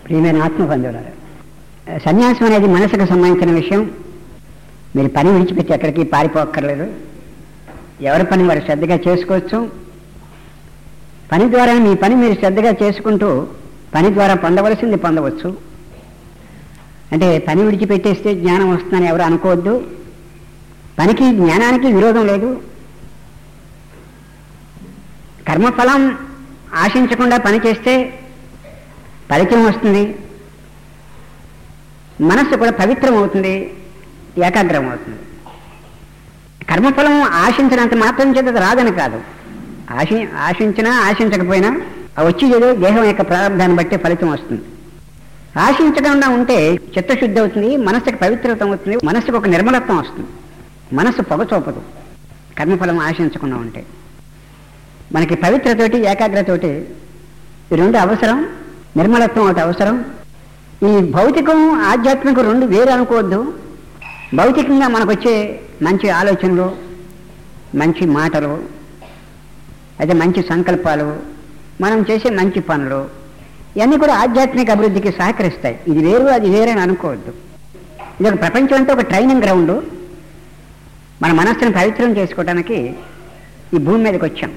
ప్రియమైన ఆత్మబంధువులారు సన్యాసం అనేది మనసుకు సంబంధించిన విషయం మీరు పని విడిచిపెట్టి ఎక్కడికి పారిపోక్కర్లేదు ఎవరి పని వారు శ్రద్ధగా చేసుకోవచ్చు పని ద్వారా మీ పని మీరు శ్రద్ధగా చేసుకుంటూ పని ద్వారా పొందవలసింది పొందవచ్చు అంటే పని విడిచిపెట్టేస్తే జ్ఞానం వస్తుందని ఎవరు అనుకోవద్దు పనికి జ్ఞానానికి విరోధం లేదు కర్మఫలం ఆశించకుండా పని చేస్తే ఫలితం వస్తుంది మనస్సు కూడా పవిత్రం అవుతుంది ఏకాగ్రం అవుతుంది కర్మఫలం ఆశించినంత మాత్రం చేత అది రాదని కాదు ఆశి ఆశించినా ఆశించకపోయినా ఆ వచ్చేదో దేహం యొక్క ప్రారంభాన్ని బట్టి ఫలితం వస్తుంది ఆశించకుండా ఉంటే చిత్తశుద్ధి అవుతుంది మనస్సుకి పవిత్రత అవుతుంది మనస్సుకు ఒక నిర్మలత్వం వస్తుంది మనస్సు పొగచూపదు కర్మఫలం ఆశించకుండా ఉంటే మనకి పవిత్రతోటి ఏకాగ్రతతోటి ఈ రెండు అవసరం నిర్మలత్వం ఒకటి అవసరం ఈ భౌతికం ఆధ్యాత్మికం రెండు వేరు అనుకోవద్దు భౌతికంగా మనకు వచ్చే మంచి ఆలోచనలు మంచి మాటలు అయితే మంచి సంకల్పాలు మనం చేసే మంచి పనులు ఇవన్నీ కూడా ఆధ్యాత్మిక అభివృద్ధికి సహకరిస్తాయి ఇది వేరు అది వేరని అనుకోవద్దు ఇది ఒక ప్రపంచం అంతా ఒక ట్రైనింగ్ గ్రౌండ్ మన మనస్సును పవిత్రం చేసుకోవడానికి ఈ భూమి మీదకి వచ్చాం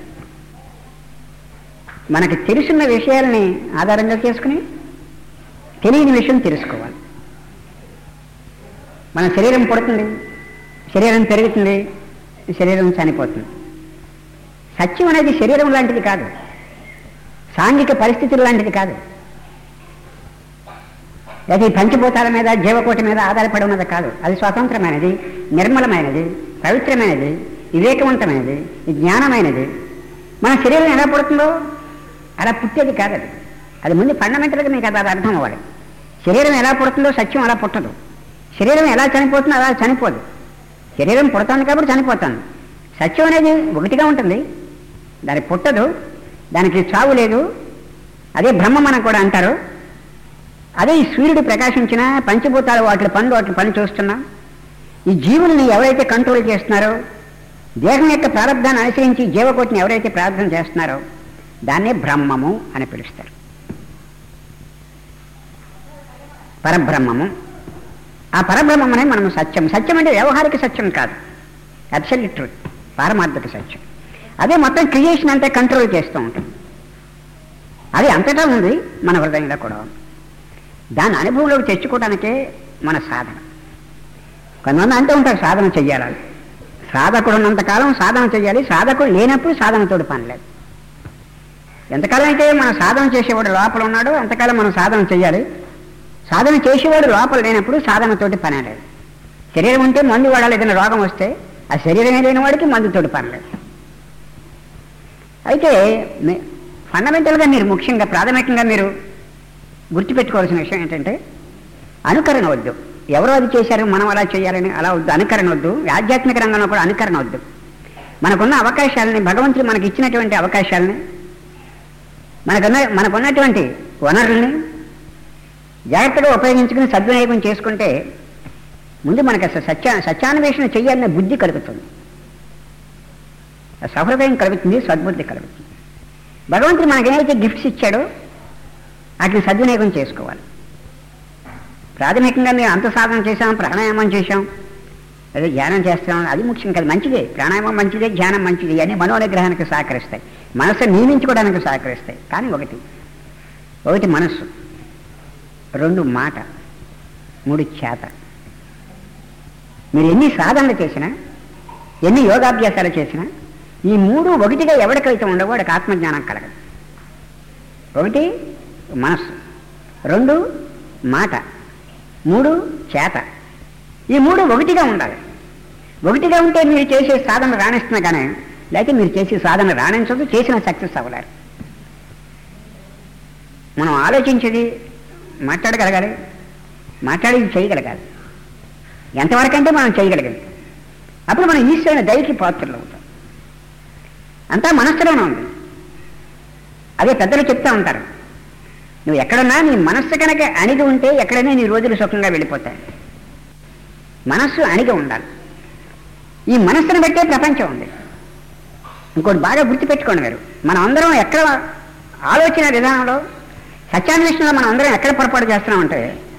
మనకు తెలుసున్న విషయాలని ఆధారంగా చేసుకుని తెలియని విషయం తెలుసుకోవాలి మన శరీరం పుడుతుంది శరీరం పెరుగుతుంది శరీరం చనిపోతుంది సత్యం అనేది శరీరం లాంటిది కాదు సాంఘిక పరిస్థితులు లాంటిది కాదు అది పంచభూతాల మీద జీవకోటి మీద ఆధారపడి ఉన్నది కాదు అది స్వతంత్రమైనది నిర్మలమైనది పవిత్రమైనది వివేకవంతమైనది జ్ఞానమైనది మన శరీరం ఎలా పుడుతుందో అలా పుట్టేది కాదు అది అది ముందు ఫండమెంటల్గా మీకు అది అర్థం అవ్వాలి శరీరం ఎలా పుడుతుందో సత్యం అలా పుట్టదు శరీరం ఎలా చనిపోతుందో అలా చనిపోదు శరీరం పుడుతుంది కాబట్టి చనిపోతుంది సత్యం అనేది ఒకటిగా ఉంటుంది దాని పుట్టదు దానికి చావు లేదు అదే బ్రహ్మం అని కూడా అంటారు అదే ఈ సూర్యుడు ప్రకాశించిన పంచభూతాలు వాటి పనులు వాటి పని చూస్తున్నాం ఈ జీవుల్ని ఎవరైతే కంట్రోల్ చేస్తున్నారో దేహం యొక్క ప్రారంధాన్ని అనుసరించి జీవకోటిని ఎవరైతే ప్రార్థన చేస్తున్నారో దాన్నే బ్రహ్మము అని పిలుస్తారు పరబ్రహ్మము ఆ పరబ్రహ్మం అనేది మనం సత్యం సత్యం అంటే వ్యవహారిక సత్యం కాదు అబ్సల్యూట్ ట్రూత్ పారమార్థిక సత్యం అదే మొత్తం క్రియేషన్ అంతా కంట్రోల్ చేస్తూ ఉంటుంది అది అంతటా ఉంది మన హృదయంలో కూడా ఉంది దాని అనుభవంలోకి తెచ్చుకోవడానికే మన సాధన కొంతమంది అంటూ ఉంటారు సాధన చెయ్యాలి సాధకుడు ఉన్నంతకాలం సాధన చెయ్యాలి సాధకుడు లేనప్పుడు సాధనతోటి పని లేదు ఎంతకాలం అయితే మన సాధన చేసేవాడు లోపల ఉన్నాడో అంతకాలం మనం సాధన చెయ్యాలి సాధన చేసేవాడు లోపల లేనప్పుడు సాధనతోటి పని లేదు శరీరం ఉంటే మందు వాడాలి ఏదైనా రోగం వస్తే ఆ శరీరమే లేని వాడికి మందుతోటి పని లేదు అయితే ఫండమెంటల్గా మీరు ముఖ్యంగా ప్రాథమికంగా మీరు గుర్తుపెట్టుకోవాల్సిన విషయం ఏంటంటే అనుకరణ వద్దు ఎవరో అది చేశారు మనం అలా చేయాలని అలా వద్దు అనుకరణ వద్దు ఆధ్యాత్మిక రంగంలో కూడా అనుకరణ వద్దు మనకున్న అవకాశాలని భగవంతుడు మనకి ఇచ్చినటువంటి అవకాశాలని మనకున్న మనకున్నటువంటి వనరుల్ని జాగ్రత్తగా ఉపయోగించుకుని సద్వినియోగం చేసుకుంటే ముందు మనకు అసలు సత్య సత్యాన్వేషణ చేయాలనే బుద్ధి కలుగుతుంది సహృదయం కలుగుతుంది సద్బుద్ధి కలుగుతుంది భగవంతుడు మనకేమైతే గిఫ్ట్స్ ఇచ్చాడో వాటిని సద్వినియోగం చేసుకోవాలి ప్రాథమికంగా మేము అంత సాధన చేసాం ప్రాణాయామం చేశాం అదే ధ్యానం చేస్తాం అది ముఖ్యం కాదు మంచిదే ప్రాణాయామం మంచిదే ధ్యానం మంచిది అన్ని మనోనిగ్రహానికి సహకరిస్తాయి మనసు నియమించుకోవడానికి సహకరిస్తాయి కానీ ఒకటి ఒకటి మనస్సు రెండు మాట మూడు చేత మీరు ఎన్ని సాధనలు చేసినా ఎన్ని యోగాభ్యాసాలు చేసినా ఈ మూడు ఒకటిగా ఎవరికైతే ఉండవో వాడికి ఆత్మజ్ఞానం కలగదు ఒకటి మనస్సు రెండు మాట మూడు చేత ఈ మూడు ఒకటిగా ఉండాలి ఒకటిగా ఉంటే మీరు చేసే సాధన రాణిస్తున్నా కానీ లేకపోతే మీరు చేసే సాధన రాణించదు చేసిన సక్సెస్ అవ్వలేరు మనం ఆలోచించేది మాట్లాడగలగాలి మాట్లాడేది చేయగలగాలి ఎంతవరకు అంటే మనం చేయగలిగాం అప్పుడు మనం ఈశ్వరుని దయకి పాత్రలు అవుతాం అంతా మనస్సులోనే ఉంది అదే పెద్దలు చెప్తా ఉంటారు నువ్వు ఎక్కడున్నా నీ మనస్సు కనుక అణిగి ఉంటే ఎక్కడైనా నీ రోజులు సుఖంగా వెళ్ళిపోతాయి మనస్సు అణిగి ఉండాలి ఈ మనస్సును బట్టే ప్రపంచం ఉంది ఇంకోటి బాగా గుర్తుపెట్టుకోండి మీరు మనం అందరం ఎక్కడ ఆలోచన విధానంలో సత్యాన్వేషణలో మనం అందరం ఎక్కడ పొరపాటు చేస్తున్నామంటే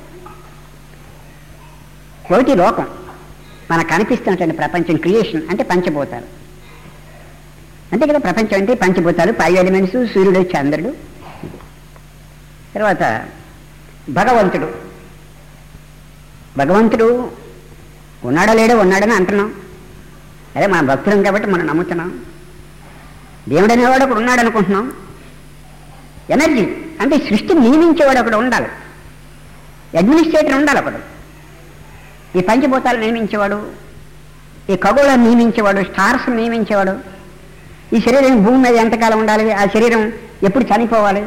ఒకటి లోకం మనకు కనిపిస్తున్నటువంటి ప్రపంచం క్రియేషన్ అంటే పంచభూతాలు అంతే కదా ప్రపంచం అంటే పంచభూతాలు ఫైవ్ ఎలిమెంట్స్ సూర్యుడు చంద్రుడు తర్వాత భగవంతుడు భగవంతుడు ఉన్నాడో లేడో ఉన్నాడని అంటున్నాం అదే మన భక్తులం కాబట్టి మనం నమ్ముతున్నాం దేవుడు అనేవాడు ఒకడు ఉన్నాడు అనుకుంటున్నాం ఎనర్జీ అంటే సృష్టిని నియమించేవాడు ఒకడు ఉండాలి అడ్మినిస్ట్రేటర్ ఉండాలి ఒకడు ఈ పంచభూతాలు నియమించేవాడు ఈ ఖగోళాన్ని నియమించేవాడు స్టార్స్ నియమించేవాడు ఈ శరీరం భూమి మీద ఎంతకాలం ఉండాలి ఆ శరీరం ఎప్పుడు చనిపోవాలి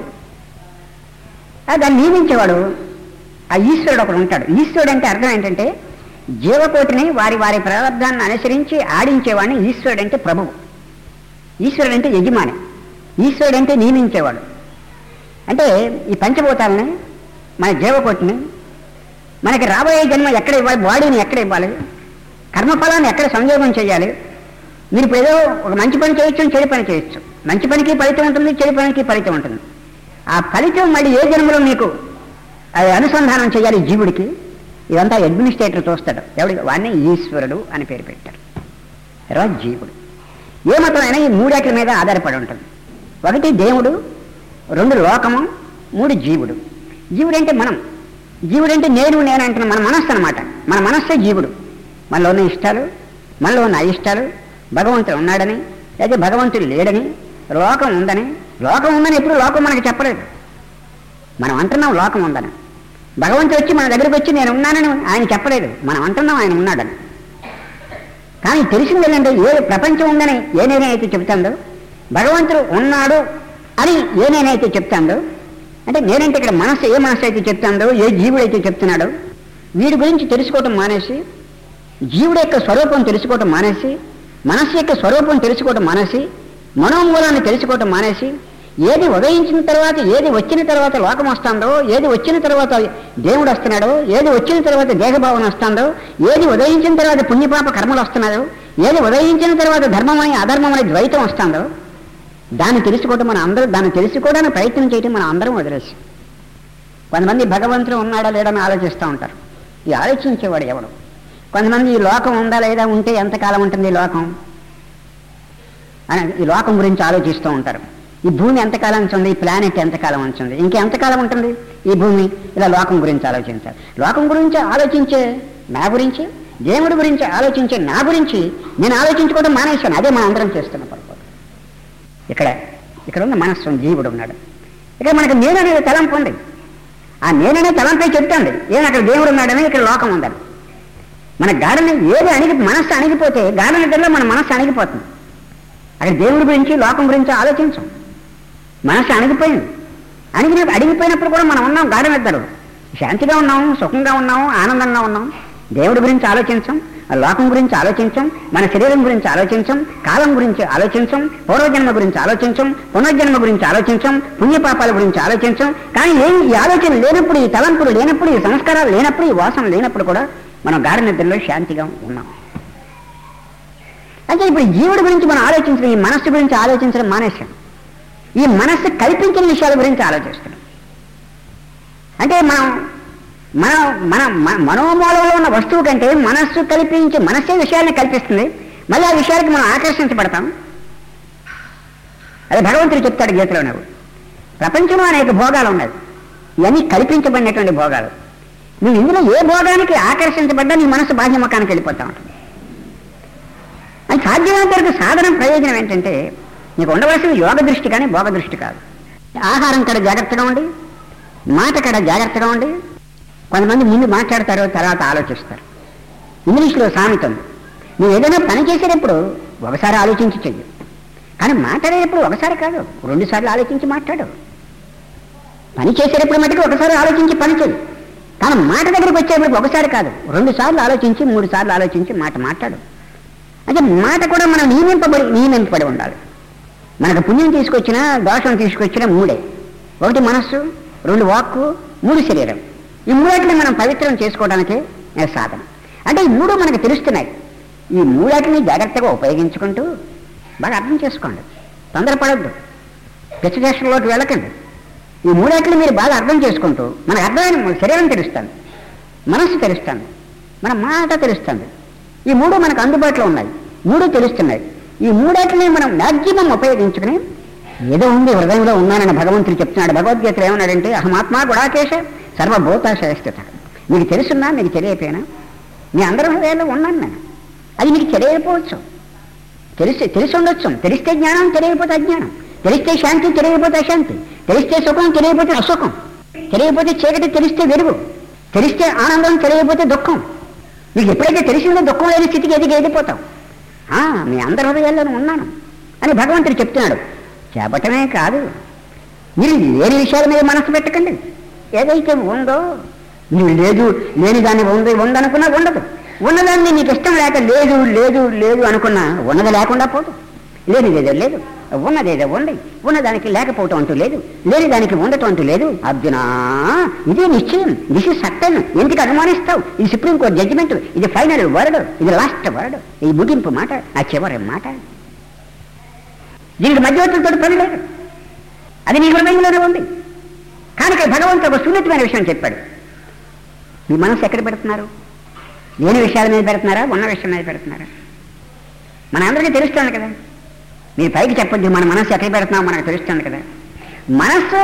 ఆ దాన్ని నియమించేవాడు ఆ ఈశ్వరుడు ఒకడు ఉంటాడు ఈశ్వరుడు అంటే అర్థం ఏంటంటే జీవకోటిని వారి వారి ప్రారంధాన్ని అనుసరించి ఆడించేవాడిని ఈశ్వరుడు అంటే ప్రభువు ఈశ్వరుడు అంటే యజమాని ఈశ్వరుడు అంటే నియమించేవాడు అంటే ఈ పంచభూతాలని మన జీవకోటిని మనకి రాబోయే జన్మ ఎక్కడ ఇవ్వాలి బాడీని ఎక్కడ ఇవ్వాలి కర్మఫలాన్ని ఎక్కడ సంయోగం చేయాలి మీరు ఇప్పుడు ఏదో ఒక మంచి పని చేయొచ్చు చెడు పని చేయొచ్చు మంచి పనికి ఫలితం ఉంటుంది చెడు పనికి ఫలితం ఉంటుంది ఆ ఫలితం మళ్ళీ ఏ జన్మలో మీకు అది అనుసంధానం చేయాలి జీవుడికి ఇదంతా అడ్మినిస్ట్రేటర్ చూస్తాడు ఎవడి వాడిని ఈశ్వరుడు అని పేరు పెట్టారు తర్వాత జీవుడు ఏ మతమైనా ఈ మూడాట్ల మీద ఆధారపడి ఉంటుంది ఒకటి దేవుడు రెండు లోకము మూడు జీవుడు జీవుడు అంటే మనం జీవుడు అంటే నేను నేను అంటున్న మన మనస్సు అనమాట మన మనస్సే జీవుడు మనలో ఉన్న ఇష్టాలు మనలో ఉన్న అయిష్టాలు భగవంతుడు ఉన్నాడని లేదా భగవంతుడు లేడని లోకం ఉందని లోకం ఉందని ఎప్పుడు లోకం మనకి చెప్పలేదు మనం అంటున్నాం లోకం ఉందని భగవంతుడు వచ్చి మన దగ్గరికి వచ్చి నేను ఉన్నానని ఆయన చెప్పలేదు మనం అంటున్నాం ఆయన ఉన్నాడని కానీ తెలిసింది ఏంటంటే ఏ ప్రపంచం ఉందని ఏ నేనైతే చెప్తాందో భగవంతుడు ఉన్నాడు అని ఏ నేనైతే చెప్తాందో అంటే నేనంటే ఇక్కడ మనస్సు ఏ మనస్సు అయితే చెప్తాందో ఏ జీవుడు అయితే చెప్తున్నాడో వీడి గురించి తెలుసుకోవటం మానేసి జీవుడు యొక్క స్వరూపం తెలుసుకోవటం మానేసి మనస్సు యొక్క స్వరూపం తెలుసుకోవటం మానేసి మనోమూలాన్ని తెలుసుకోవటం మానేసి ఏది ఉదయించిన తర్వాత ఏది వచ్చిన తర్వాత లోకం వస్తుందో ఏది వచ్చిన తర్వాత దేవుడు వస్తున్నాడో ఏది వచ్చిన తర్వాత దేహభావన వస్తుందో ఏది ఉదయించిన తర్వాత పుణ్యపాప కర్మలు వస్తున్నాయో ఏది ఉదయించిన తర్వాత ధర్మమని అధర్మమని ద్వైతం వస్తుందో దాన్ని తెలుసుకోవడం మనం అందరూ దాన్ని తెలుసుకోవడానికి ప్రయత్నం చేయడం మనం అందరం వదిలేసి కొంతమంది భగవంతుడు ఉన్నాడా లేడని ఆలోచిస్తూ ఉంటారు ఈ ఆలోచించేవాడు ఎవడు కొంతమంది ఈ లోకం ఉందా లేదా ఉంటే ఎంతకాలం ఉంటుంది ఈ లోకం అని ఈ లోకం గురించి ఆలోచిస్తూ ఉంటారు ఈ భూమి ఎంతకాలం ఉంటుంది ఈ ప్లానెట్ ఎంతకాలం ఉంటుంది ఇంకెంతకాలం ఉంటుంది ఈ భూమి ఇలా లోకం గురించి ఆలోచించాలి లోకం గురించి ఆలోచించే నా గురించి దేవుడి గురించి ఆలోచించే నా గురించి నేను ఆలోచించుకోవడం మానేశాను అదే మనం అందరం చేస్తున్న పొరపాటు ఇక్కడ ఇక్కడ ఉన్న మనస్సు జీవుడు ఉన్నాడు ఇక్కడ మనకు నేను అనేది తలంపు ఉంది ఆ నేననే తలంపై చెప్తాండి ఏం అక్కడ దేవుడు ఉన్నాడని ఇక్కడ లోకం ఉందని మన గాఢని ఏది అణిగి మనస్సు అణిగిపోతే గాఢ నిద్రలో మన మనస్సు అణిగిపోతుంది అక్కడ దేవుడి గురించి లోకం గురించి ఆలోచించం మనస్సు అణిగిపోయింది అణిగిన అడిగిపోయినప్పుడు కూడా మనం ఉన్నాం గాఢ నిద్రలో శాంతిగా ఉన్నాం సుఖంగా ఉన్నాం ఆనందంగా ఉన్నాం దేవుడి గురించి ఆలోచించం ఆ లోకం గురించి ఆలోచించం మన శరీరం గురించి ఆలోచించం కాలం గురించి ఆలోచించం పూర్వజన్మ గురించి ఆలోచించం పునర్జన్మ గురించి ఆలోచించం పుణ్యపాపాల గురించి ఆలోచించం కానీ ఏం ఈ ఆలోచన లేనప్పుడు ఈ తలంపులు లేనప్పుడు ఈ సంస్కారాలు లేనప్పుడు ఈ వాసన లేనప్పుడు కూడా మనం గాఢ నిద్రలో శాంతిగా ఉన్నాం అయితే ఇప్పుడు ఈ జీవుడి గురించి మనం ఆలోచించడం ఈ మనస్సు గురించి ఆలోచించడం మానేశాం ఈ మనస్సు కల్పించిన విషయాల గురించి ఆలోచిస్తున్నాం అంటే మనం మన మన మన- మనోమూలంలో ఉన్న వస్తువు కంటే మనస్సు కల్పించి మనస్సే విషయాన్ని కల్పిస్తుంది మళ్ళీ ఆ విషయానికి మనం ఆకర్షించబడతాం అదే భగవంతుడు చెప్తాడు గీతలో నువ్వు ప్రపంచంలో అనేక భోగాలు ఉన్నాయి ఇవన్నీ కల్పించబడినటువంటి భోగాలు నువ్వు ఇందులో ఏ భోగానికి ఆకర్షించబడ్డా నీ మనసు బాహ్యముఖానికి వెళ్ళిపోతా ఉంటుంది అది సాధ్యమైనంత వరకు సాధన ప్రయోజనం ఏంటంటే నీకు ఉండవలసిన యోగ దృష్టి కానీ భోగ దృష్టి కాదు ఆహారం కడ జాగ్రత్తగా ఉండి మాట కడ జాగ్రత్తగా ఉండి కొంతమంది ముందు మాట్లాడతారు తర్వాత ఆలోచిస్తారు ఇంగ్లీష్లో సామెత ఉంది నువ్వు ఏదైనా పని చేసేటప్పుడు ఒకసారి ఆలోచించి చెయ్యి కానీ మాట్లాడేటప్పుడు ఒకసారి కాదు రెండు సార్లు ఆలోచించి మాట్లాడు పని చేసేటప్పుడు మటుకు ఒకసారి ఆలోచించి పని చెయ్యి కానీ మాట దగ్గరికి వచ్చేటప్పుడు ఒకసారి కాదు రెండు సార్లు ఆలోచించి మూడు సార్లు ఆలోచించి మాట మాట్లాడు అంటే మాట కూడా మనం నియమింపబడి నియమింపబడి ఉండాలి మనకు పుణ్యం తీసుకొచ్చినా దోషం తీసుకొచ్చినా మూడే ఒకటి మనస్సు రెండు వాక్కు మూడు శరీరం ఈ మూడాటిని మనం పవిత్రం చేసుకోవడానికి సాధన అంటే ఈ మూడు మనకు తెలుస్తున్నాయి ఈ మూడాటిని జాగ్రత్తగా ఉపయోగించుకుంటూ బాగా అర్థం చేసుకోండి తొందరపడద్దు పిచ్చచేష్టలోకి వెళ్ళకండి ఈ మూడాట్లు మీరు బాగా అర్థం చేసుకుంటూ మనకు అర్థమైన శరీరం తెలుస్తుంది మనస్సు తెలుస్తుంది మన మాట తెలుస్తుంది ఈ మూడు మనకు అందుబాటులో ఉన్నాయి మూడు తెలుస్తున్నాయి ఈ మూడాటిని మనం మ్యాక్సిమం ఉపయోగించుకుని ఏదో ఉంది హృదయంలో ఉన్నానని భగవంతుడు చెప్తున్నాడు భగవద్గీతలో ఏమన్నాడంటే అహమాత్మా గుడాకేశ సర్వభూతాశయస్థిత మీకు తెలుసున్నా మీకు తెలియపోయినా మీ అందరి హృదయాల్లో ఉన్నాను నేను అది మీకు తెలియకపోవచ్చు తెలిసి తెలిసి ఉండొచ్చు తెలిస్తే జ్ఞానం తెలియకపోతే అజ్ఞానం తెలిస్తే శాంతి తెలియకపోతే అశాంతి తెలిస్తే సుఖం తెలియకపోతే అసుఖం తెలియకపోతే చీకటి తెలిస్తే వెలుగు తెలిస్తే ఆనందం తెలియకపోతే దుఃఖం మీకు ఎప్పుడైతే తెలిసిందో దుఃఖం లేని స్థితికి ఎదిగి ఎదిగిపోతాం ఆ, మీ అందరి హృదయాల్లోనూ ఉన్నాను అని భగవంతుడు చెప్తున్నాడు చేపటమే కాదు మీరు లేని విషయాల మీద మనసు పెట్టకండి ఏదైతే ఉందో మీరు లేదు లేని దాన్ని ఉంది ఉందనుకున్నా ఉండదు ఉన్నదాన్ని నీకు ఇష్టం లేక లేదు లేదు లేదు అనుకున్నా ఉన్నది లేకుండా పోదు లేనిదేదో లేదు ఉన్నదేదో ఉంది ఉన్నదానికి లేకపోవటం అంటూ లేదు లేని దానికి ఉండటం అంటూ లేదు అర్జున ఇదే నిశ్చయం దిస్ ఇస్ సత్యం ఎందుకు అనుమానిస్తావు ఇది సుప్రీంకోర్టు జడ్జిమెంట్ ఇది ఫైనల్ వర్డ్ ఇది లాస్ట్ వర్డ్ ఇది ముగింపు మాట ఆ చివరి మాట దీనికి మధ్యవర్తులతో పని లేదు అది నీ హృదయంలోనే ఉంది కానీ ఇక్కడ భగవంతుడు ఒక సున్నితమైన విషయం చెప్పాడు మీ మనసు ఎక్కడ పెడుతున్నారు లేని విషయాల మీద పెడుతున్నారా ఉన్న విషయం మీద పెడుతున్నారా మన అందరికీ తెలుస్తుంది కదా మీరు పైకి చెప్పొద్దు మన మనసు ఎక్కడ పెడుతున్నాం మనకు తెలుస్తుంది కదా మనస్సు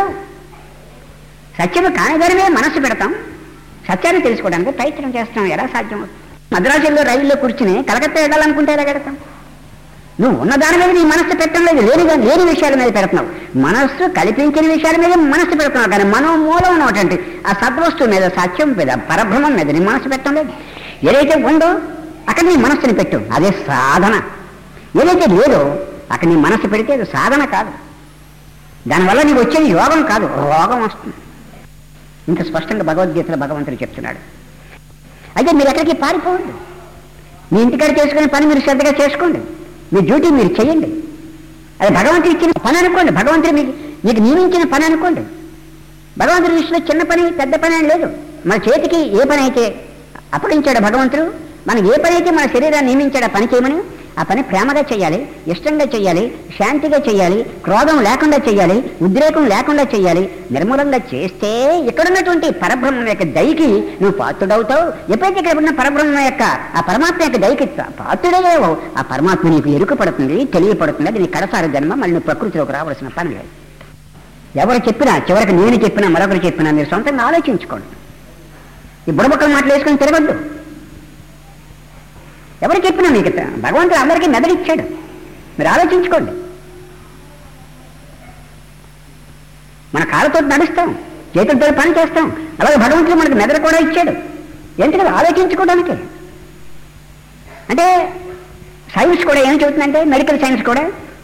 సత్యము కాని దాని మీద మనస్సు పెడతాం సత్యాన్ని తెలుసుకోవడానికి ప్రయత్నం చేస్తాం ఎలా సాధ్యం మద్రాసులో రైల్లో కూర్చుని కలకత్తా వెళ్ళాలనుకుంటే ఎలా పెడతాం నువ్వు ఉన్న దాని మీద నీ మనస్సు పెట్టడం లేదు లేని దాని- లేని విషయాల మీద పెడుతున్నావు మనస్సు కల్పించిన విషయాల మీద మనస్సు పెడుతున్నావు కానీ మనోమూలం ఉన్నటువంటి ఆ సద్వస్తువు మీద సత్యం మీద పరబ్రహ్మం మీద నీ మనస్సు పెట్టడం లేదు ఏదైతే ఉందో అక్కడ నీ మనస్సుని పెట్టు అదే సాధన ఏదైతే లేదో అక్కడ నీ మనస్సు పెడితే అది సాధన కాదు దానివల్ల నీకు వచ్చేది యోగం కాదు రోగం వస్తుంది ఇంత స్పష్టంగా భగవద్గీతలో భగవంతుడు చెప్తున్నాడు అయితే మీరు ఎక్కడికి పారిపోవద్దు మీ ఇంటికాడ చేసుకునే పని మీరు శ్రద్ధగా చేసుకోండి మీ డ్యూటీ మీరు చేయండి అది భగవంతుడు ఇచ్చిన పని అనుకోండి భగవంతుడు మీకు మీకు నియమించిన పని అనుకోండి భగవంతుడి దృష్టిలో చిన్న పని పెద్ద పని అని లేదు మన చేతికి ఏ పని అయితే అప్పగించాడు భగవంతుడు మనం ఏ పని అయితే మన శరీరాన్ని నియమించాడో ఆ పని చేయమని ఆ పని ప్రేమగా చేయాలి ఇష్టంగా చేయాలి శాంతిగా చేయాలి క్రోధం లేకుండా చేయాలి ఉద్రేకం లేకుండా చేయాలి నిర్మూలంగా చేస్తే ఇక్కడున్నటువంటి పరబ్రహ్మం యొక్క దయకి నువ్వు పాత్రుడవుతావు ఎప్పుడైతే ఇక్కడ ఉన్న పరబ్రహ్మం యొక్క ఆ పరమాత్మ యొక్క దయకి పాత్రుడయ్యావో ఆ పరమాత్మ నీకు ఎరుక పడుతుంది తెలియపడుతుంది అది నీ కడసారి జన్మ మళ్ళీ నువ్వు ప్రకృతిలోకి రావాల్సిన పని లేదు ఎవరు చెప్పినా చివరికి నేను చెప్పినా మరొకరు చెప్పినా మీరు సొంతంగా ఆలోచించుకోండి ఈ బుడబక్కల మాటలు వేసుకొని తిరగద్దు ఎవరు చెప్పినా మీకు త- భగవంతుడు అందరికీ మెదడిచ్చాడు మీరు ఆలోచించుకోండి మన కాళ్ళతో నడుస్తాం చేతులతో పని చేస్తాం అలాగే భగవంతుడు మనకు మెదడు కూడా ఇచ్చాడు ఎందుకంటే ఆలోచించుకోవడానికి అంటే సైన్స్ కూడా ఏం చెబుతుందంటే మెడికల్ సైన్స్ కూడా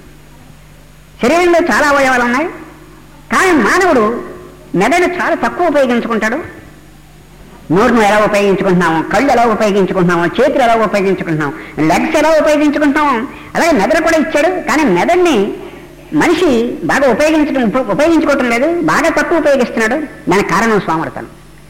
శరీరంలో చాలా అవయవాలు ఉన్నాయి కానీ మానవుడు మెదడు చాలా తక్కువ ఉపయోగించుకుంటాడు నోరును ఎలా ఉపయోగించుకుంటున్నాము కళ్ళు ఎలా ఉపయోగించుకుంటున్నాము చేతులు ఎలా ఉపయోగించుకుంటున్నాం లెగ్స్ ఎలా ఉపయోగించుకుంటున్నాం అలాగే మెదడు కూడా ఇచ్చాడు కానీ మెదడుని మనిషి బాగా ఉపయోగించడం ఉప- ఉపయోగించుకోవటం లేదు బాగా తక్కువ ఉపయోగిస్తున్నాడు దానికి కారణం స్వామర్థనం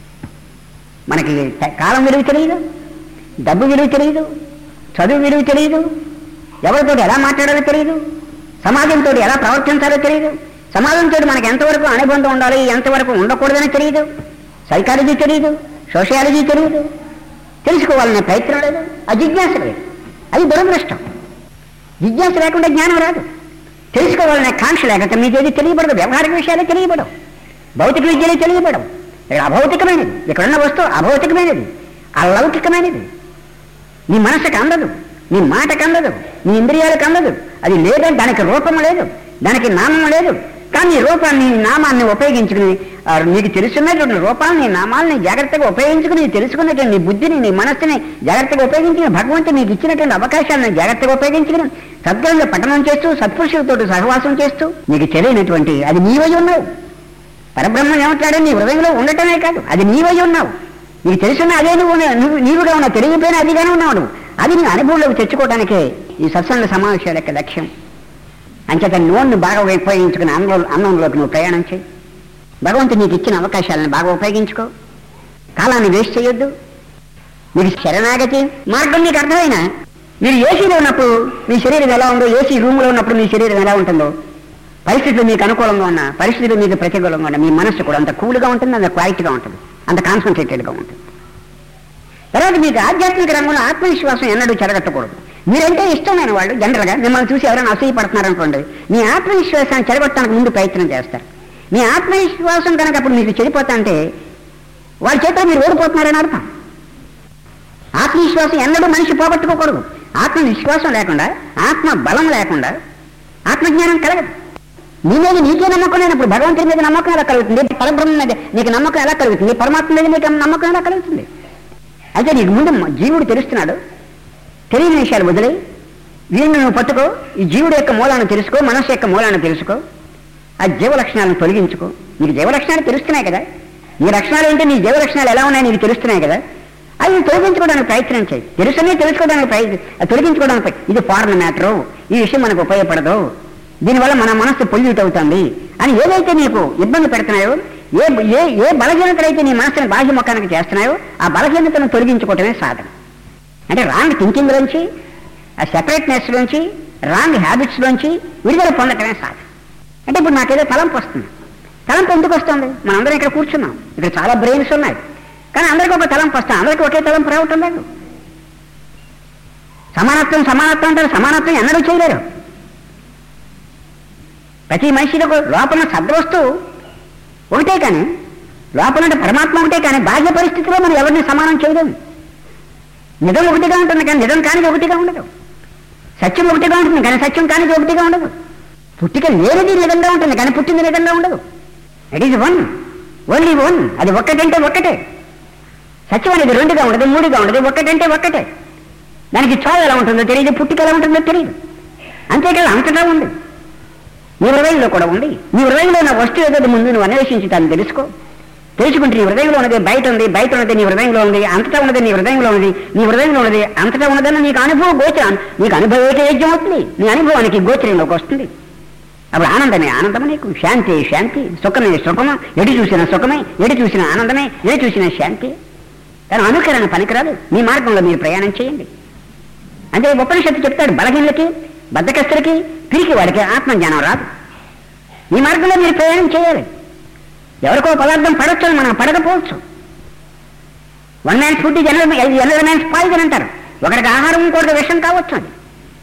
మనకి ట- కాలం విలువ తెలియదు డబ్బు విలువ తెలియదు చదువు విలువ తెలియదు ఎవరితో ఎలా మాట్లాడాలో తెలియదు సమాజంతో ఎలా ప్రవర్తించాలో తెలియదు సమాజంతో మనకి ఎంతవరకు అనుబంధం ఉండాలి ఎంతవరకు ఉండకూడదని తెలియదు సైకాలజీ తెలియదు సోషియాలజీ తెలియదు తెలుసుకోవాలనే ప్రయత్నం లేదు ఆ జిజ్ఞాస లేదు అది దురదృష్టం జిజ్ఞాస లేకుండా జ్ఞానం రాదు తెలుసుకోవాలనే కాంక్ష లేకపోతే మీకు ఏది తెలియబడదు వ్యవహారిక విషయాలే తెలియబడవు భౌతిక విద్యలే తెలియబడవు ఇక్కడ అభౌతికమైనది ఇక్కడున్న వస్తువు అభౌతికమైనది అలౌకికమైనది నీ మనసుకు అందదు నీ మాటకు అందదు నీ ఇంద్రియాలకు అందదు అది లేదంటే దానికి రూపం లేదు దానికి నామం లేదు కానీ నీ రూపాన్ని నీ నామాన్ని ఉపయోగించుకుని ఆ నీకు తెలుసున్నటువంటి రూపాన్ని నామాలని జాగ్రత్తగా ఉపయోగించుకుని తెలుసుకున్నటువంటి నీ బుద్ధిని నీ మనస్సుని జాగ్రత్తగా ఉపయోగించుకుని భగవంతుడు నీకు ఇచ్చినటువంటి అవకాశాలను జాగ్రత్తగా ఉపయోగించుకుని సద్గ్రంథ పఠనం చేస్తూ సత్పురుషులతో సహవాసం చేస్తూ నీకు తెలియనటువంటి అది నీవై ఉన్నావు పరబ్రహ్మం ఏమంటాడు నీ హృదయంలో ఉండటమే కాదు అది నీవై ఉన్నావు నీకు తెలుసున్న అదే నువ్వు ఉన్న- నువ్వు నీవుగా ఉన్నావు తెలియపోయినా అదిగానే ఉన్నావు నువ్వు అది నీ అనుభవంలోకి తెచ్చుకోవడానికే ఈ సత్సంగ సమావేశాల యొక్క లక్ష్యం అంచేత నోన్ని బాగా ఉపయోగించుకుని అన్నం అన్నంలోకి నువ్వు ప్రయాణం చేయి భగవంతుడు నీకు ఇచ్చిన అవకాశాలను బాగా ఉపయోగించుకో కాలాన్ని వేస్ట్ చేయొద్దు మీకు శరణాగతి మార్గం నీకు అర్థమైనా మీరు ఏసీలో ఉన్నప్పుడు మీ శరీరం ఎలా ఉందో ఏసీ రూమ్లో ఉన్నప్పుడు మీ శరీరం ఎలా ఉంటుందో పరిస్థితులు మీకు అనుకూలంగా ఉన్నా పరిస్థితులు మీకు ప్రతికూలంగా ఉన్నా మీ మనస్సు కూడా అంత కూల్గా ఉంటుంది అంత క్వాలిటీగా ఉంటుంది అంత కాన్సన్ట్రేటెడ్గా ఉంటుంది తర్వాత మీకు ఆధ్యాత్మిక రంగంలో ఆత్మవిశ్వాసం ఎన్నడూ చెడగొట్టకూడదు మీరంటే ఇష్టమైన వాళ్ళు జనరల్గా మిమ్మల్ని చూసి ఎవరైనా అసూయపడుతున్నారు అనుకోండి మీ ఆత్మవిశ్వాసాన్ని చెడగొట్టడానికి ముందు ప్రయత్నం చేస్తారు మీ ఆత్మవిశ్వాసం కనుక అప్పుడు మీకు చెడిపోతా అంటే వాళ్ళ చేతిలో మీరు ఓడిపోతున్నారని అర్థం ఆత్మవిశ్వాసం ఎన్నడూ మనిషి పోగొట్టుకోకూడదు ఆత్మవిశ్వాసం లేకుండా ఆత్మ బలం లేకుండా ఆత్మజ్ఞానం కలగదు నీ మీద నీకే నమ్మకం లేనప్పుడు భగవంతుడి మీద నమ్మకం ఎలా కలుగుతుంది పరబ్రహ్మ మీద నీకు నమ్మకం ఎలా కలుగుతుంది పరమాత్మ మీద నీకు నమ్మకం ఎలా కలుగుతుంది అయితే నీకు ముందు మ- జీవుడు తెలుస్తున్నాడు తెలియని విషయాలు వదిలే వీడిని నువ్వు పట్టుకో ఈ జీవుడు యొక్క మూలాన్ని తెలుసుకో మనస్సు యొక్క మూలాన్ని తెలుసుకో ఆ జీవ లక్షణాలను తొలగించుకో నీకు జీవ లక్షణాలు తెలుస్తున్నాయి కదా నీ లక్షణాలు ఏంటి నీ జీవ లక్షణాలు ఎలా ఉన్నాయో నీకు తెలుస్తున్నాయి కదా అవి తొలగించుకోవడానికి ప్రయత్నం చేయి తెలుసునే తెలుసుకోవడానికి ప్రయత్నం తొలగించుకోవడానికి ప్రయ- ఇది ఫారెన్ మ్యాటరు ఈ విషయం మనకు ఉపయోగపడదు దీనివల్ల మన మనస్సు పొల్యూట్ అవుతుంది అని ఏదైతే నీకు ఇబ్బంది పెడుతున్నాయో ఏ ఏ ఏ బలహీనతలైతే నీ మనసుని బాహ్య ముఖానికి చేస్తున్నాయో ఆ బలహీనతను తొలగించుకోవటమే సాధన అంటే రాంగ్ థింకింగ్ లోంచి ఆ సెపరేట్నెస్ లోంచి రాంగ్ హ్యాబిట్స్ లోంచి విడుదల పొందటమే సాధన అంటే ఇప్పుడు నాకేదో తలంపు వస్తుంది తలంపు ఎందుకు వస్తుంది మనందరం ఇక్కడ కూర్చున్నాం ఇక్కడ చాలా బ్రెయిన్స్ ఉన్నాయి కానీ అందరికీ ఒక తలంపు వస్తాం అందరికీ ఒకే తలంపు రావటం లేదు సమానత్వం సమానత్వం అంటారు సమానత్వం ఎన్నడూ చేయలేరు ప్రతి మనిషిలో కూడా లోపల సద్వస్తువు ఒకటే కానీ లోపల ఉండే పరమాత్మ ఒకటే కానీ బాహ్య పరిస్థితిలో మనం ఎవరిని సమానం చేయలేము నిజం ఒకటిగా ఉంటుంది కానీ నిజం కానిది ఒకటిగా ఉండదు సత్యం ఒకటిగా ఉంటుంది కానీ సత్యం కానిది ఒకటిగా ఉండదు పుట్టిక లేనిది నిజంగా ఉంటుంది కానీ పుట్టింది నిజంగా ఉండదు it is one only one అది ఒక్కటంటే ఒక్కటే సత్యం అనేది రెండుగా ఉండదు మూడుగా ఉండదు ఒక్కటంటే ఒక్కటే దానికి చావు ఎలా ఉంటుందో తెలియదు పుట్టిక ఎలా ఉంటుందో తెలియదు అంతేకాదు అంతటా ఉంది నీ హృదయంలో కూడా ఉంది నీ హృదయంలో ఉన్న వస్తువు ఏదో ముందు నువ్వు అన్వేషించి దాన్ని తెలుసుకో తెలుసుకుంటే నీ హృదయంలో ఉన్నది బయట ఉంది బయట ఉన్నది నీ హృదయంలో ఉంది అంతటా ఉన్నది నీ హృదయంలో ఉంది నీ హృదయంలో ఉన్నది అంతటా ఉన్నదని నీకు అనుభవం గోచరం నీకు అనుభవం యజ్ఞం అవుతుంది నీ అనుభవానికి గోచరంలోకి వస్తుంది అప్పుడు ఆనందమే ఆనందమే నీకు శాంతి శాంతి సుఖమే సుఖము ఎటు చూసిన సుఖమే ఎటు చూసిన ఆనందమే ఎటు చూసిన శాంతి కానీ అనుకరణ పనికిరాదు మీ మార్గంలో మీరు ప్రయాణం చేయండి అంటే ఉపనిషత్తు చెప్తాడు బలహీనులకి బద్దకస్తులకి పిరికి వాడికి ఆత్మజ్ఞానం రాదు ఈ మార్గంలో మీరు ప్రయాణం చేయాలి ఎవరికో పదార్థం పడవచ్చు మనం పడకపోవచ్చు one man food general another man's poison అంటారు ఒకరికి ఆహారం ఇంకొకరికి విషం కావచ్చు అది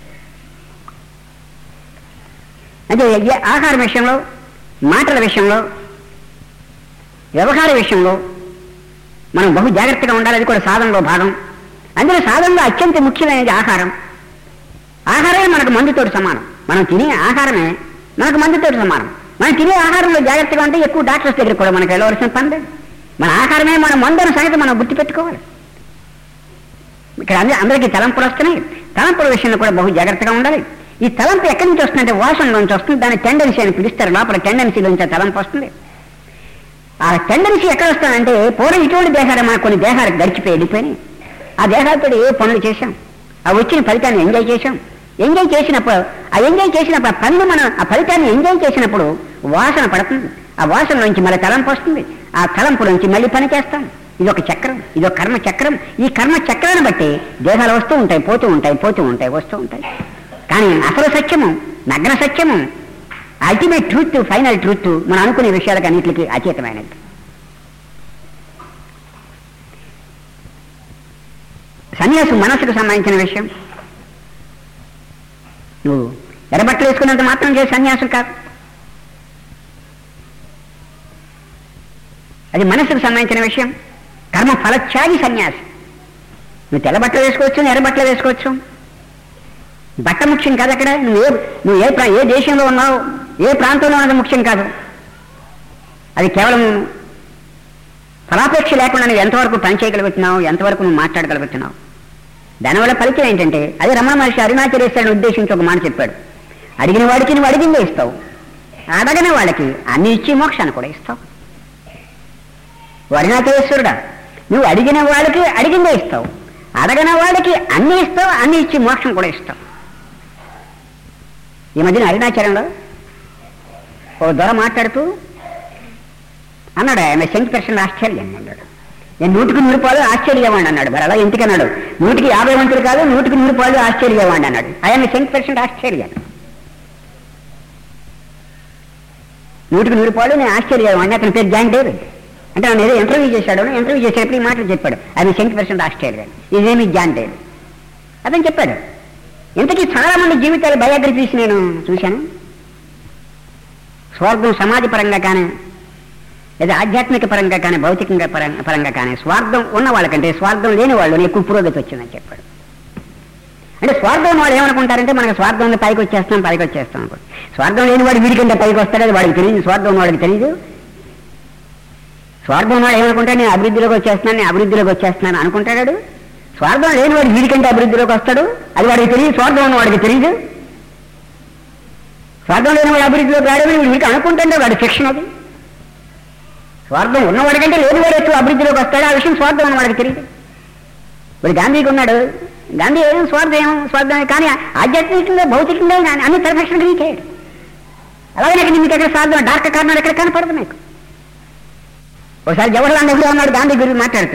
అంటే ఏ ఆహార విషయంలో మాటల విషయంలో వ్యవహార విషయంలో మనం బహు జాగ్రత్తగా ఉండాలి అది కూడా సాధనలో భాగం అందులో సాధనలో అత్యంత ముఖ్యమైనది ఆహారం ఆహారమే మనకు మందుతోటి సమానం మనం తినే ఆహారమే మనకు మందుతోటి సమానం మనం తినే ఆహారంలో జాగ్రత్తగా ఉంటే ఎక్కువ డాక్టర్స్ దగ్గర కూడా మనకు వెళ్ళవలసిన పని లేదు మన ఆహారమే మన మందు అనే సంగతి మనం గుర్తుపెట్టుకోవాలి ఇక్కడ అందరి అందరికీ తలంపులు వస్తున్నాయి తలంపుల విషయంలో కూడా బహు జాగ్రత్తగా ఉండాలి ఈ తలంపు ఎక్కడి నుంచి వస్తుందంటే వాసన నుంచి వస్తుంది దాన్ని టెండెన్సీ అని పిలుస్తారు లోపల టెండెన్సీ నుంచి ఆ తలంపు వస్తుంది ఆ టెండెన్సీ ఎక్కడ వస్తానంటే పూర్వం ఇటువంటి దేహాలు మన కొన్ని దేహాలకు గడిచిపోయి వెళ్ళిపోయినాయి ఆ దేహాలతో ఏ పనులు చేశాం ఆ వచ్చిన ఫలితాన్ని ఎంజాయ్ చేశాం ఎంజాయ్ చేసినప్పుడు ఆ ఎంజాయ్ చేసినప్పుడు ఆ పనులు మనం ఆ ఫలితాన్ని ఎంజాయ్ చేసినప్పుడు వాసన పడుతుంది ఆ వాసన నుంచి మళ్ళీ తలంపు వస్తుంది ఆ తలంపు నుంచి మళ్ళీ పని చేస్తాం ఇది ఒక చక్రం ఇది ఒక కర్మ చక్రం ఈ కర్మ చక్రాన్ని బట్టి దేహాలు వస్తూ ఉంటాయి పోతూ ఉంటాయి పోతూ ఉంటాయి వస్తూ ఉంటాయి కానీ అసలు సత్యము నగ్న సత్యము అల్టిమేట్ ట్రూత్ ఫైనల్ ట్రూత్ మనం అనుకునే విషయాలకు అన్నింటికి అచేతమైనది సన్యాసం మనసుకు సంబంధించిన విషయం నువ్వు ఎర్రబట్టలు వేసుకున్నంత మాత్రం చేసి సన్యాసం కాదు అది మనసుకు సంబంధించిన విషయం కర్మ ఫలత్యాగి సన్యాసి నువ్వు తెల్ల బట్టలు వేసుకోవచ్చు ఎర్ర బట్టలు వేసుకోవచ్చు బట్ట ముఖ్యం కాదు అక్కడ నువ్వు ఏ నువ్వు ఏ ప్రా- ఏ దేశంలో ఉన్నావు ఏ ప్రాంతంలో ఉన్నది ముఖ్యం కాదు అది కేవలం ఫలాపేక్ష లేకుండా నువ్వు ఎంతవరకు పని చేయగలుగుతున్నావు ఎంతవరకు నువ్వు మాట్లాడగలుగుతున్నావు దానివల్ల ఫలితం ఏంటంటే అదే రమణ మహర్షి అరుణాచలేశ్వరుని ఉద్దేశించి ఒక మాట చెప్పాడు అడిగిన వాడికి నువ్వు అడిగిందే ఇస్తావు అడగని వాళ్ళకి అన్ని ఇచ్చి మోక్షాన్ని కూడా ఇస్తావు అరుణాచలేశ్వరుడా నువ్వు అడిగిన వాళ్ళకి అడిగిందే ఇస్తావు అడగని వాడికి అన్ని ఇస్తావు అన్ని ఇచ్చి మోక్షం కూడా ఇస్తావు ఈ మధ్యన అరుణాచలంలో ఓ దొర మాట్లాడుతూ అన్నాడు ఆయన సెంట్ పర్సెంట్ ఆశ్చర్యం అన్నాడు నేను నూటికి నూరు పాలు ఆశ్చర్యవాణి అన్నాడు మరి అలా ఎందుకన్నాడు నూటికి యాభై మంతులు కాదు నూటికి నూరు పాలు ఆశ్చర్యవాణి అన్నాడు ఆయన సెంట్ పర్సెంట్ ఆశ్చర్యం నూటికి నూరు పాలు నేను ఆశ్చర్యం అని అతని పేరు జాన్ డేవిడ్ అంటే నన్ను ఏదో ఇంటర్వ్యూ చేశాడు ఇంటర్వ్యూ చేసేటప్పుడు ఈ మాటలు చెప్పాడు అది సెంటీ పర్సెంట్ ఆస్ట్రేలియా ఇదేమి జాన్ డేవిడ్ అతను చెప్పాడు ఇంతకీ చాలా మంది జీవితాల బయోగ్రఫీస్ నేను చూశాను స్వార్థం సమాజ పరంగా కానీ లేదా ఆధ్యాత్మిక పరంగా కానీ భౌతికంగా పరంగా పరంగా కానీ స్వార్థం ఉన్న వాళ్ళకంటే స్వార్థం లేని వాళ్ళు ఎక్కువ పురోగతి వచ్చిందని చెప్పాడు అంటే స్వార్థం ఉన్న వాళ్ళు ఏమనుకుంటారంటే మనకు స్వార్థం ఉంది పైకి వచ్చేస్తాం పైకి వచ్చేస్తాం అనుకో స్వార్థం లేని వాడు వీడికంటే పైకి వస్తాడు అది వాడికి తెలియదు స్వార్థం ఉన్న వాడికి తెలియదు స్వార్థం ఉన్నవాడు ఏమనుకుంటాడు నేను అభివృద్ధిలోకి వచ్చేస్తున్నాను నేను అభివృద్ధిలోకి వచ్చేస్తున్నాను అనుకుంటాడు స్వార్థం లేని వాడు వీడికంటే అభివృద్ధిలోకి వస్తాడు అది వాడికి తెలియదు స్వార్థం ఉన్న వాడికి తెలియదు స్వార్థం లేని వాడు అభివృద్ధిలోకి రావడం వీడు వీడికి అనుకుంటుంటే వాడి శిక్షణ అది స్వార్థం ఉన్నవాడికంటే లేని వాడు ఎక్కువ అభివృద్ధిలోకి వస్తాడు ఆ విషయం స్వార్థం ఉన్నవాడికి తెలియదు ఇప్పుడు గాంధీకి ఉన్నాడు గాంధీ ఏం స్వార్థం ఏం స్వార్థం కానీ ఆధ్యాత్మికంగా భౌతికంగా ఆయన అన్ని పర్ఫెక్షన్ గ్రహించాడు అలాగే నాకు మీకు ఎక్కడ స్వార్థం డార్క్ కార్నర్ ఎక్కడ కనపడదు మీకు ఒకసారి జవహర్లాల్ నెహ్రూ అన్నాడు గాంధీ గురించి మాట్లాడుతూ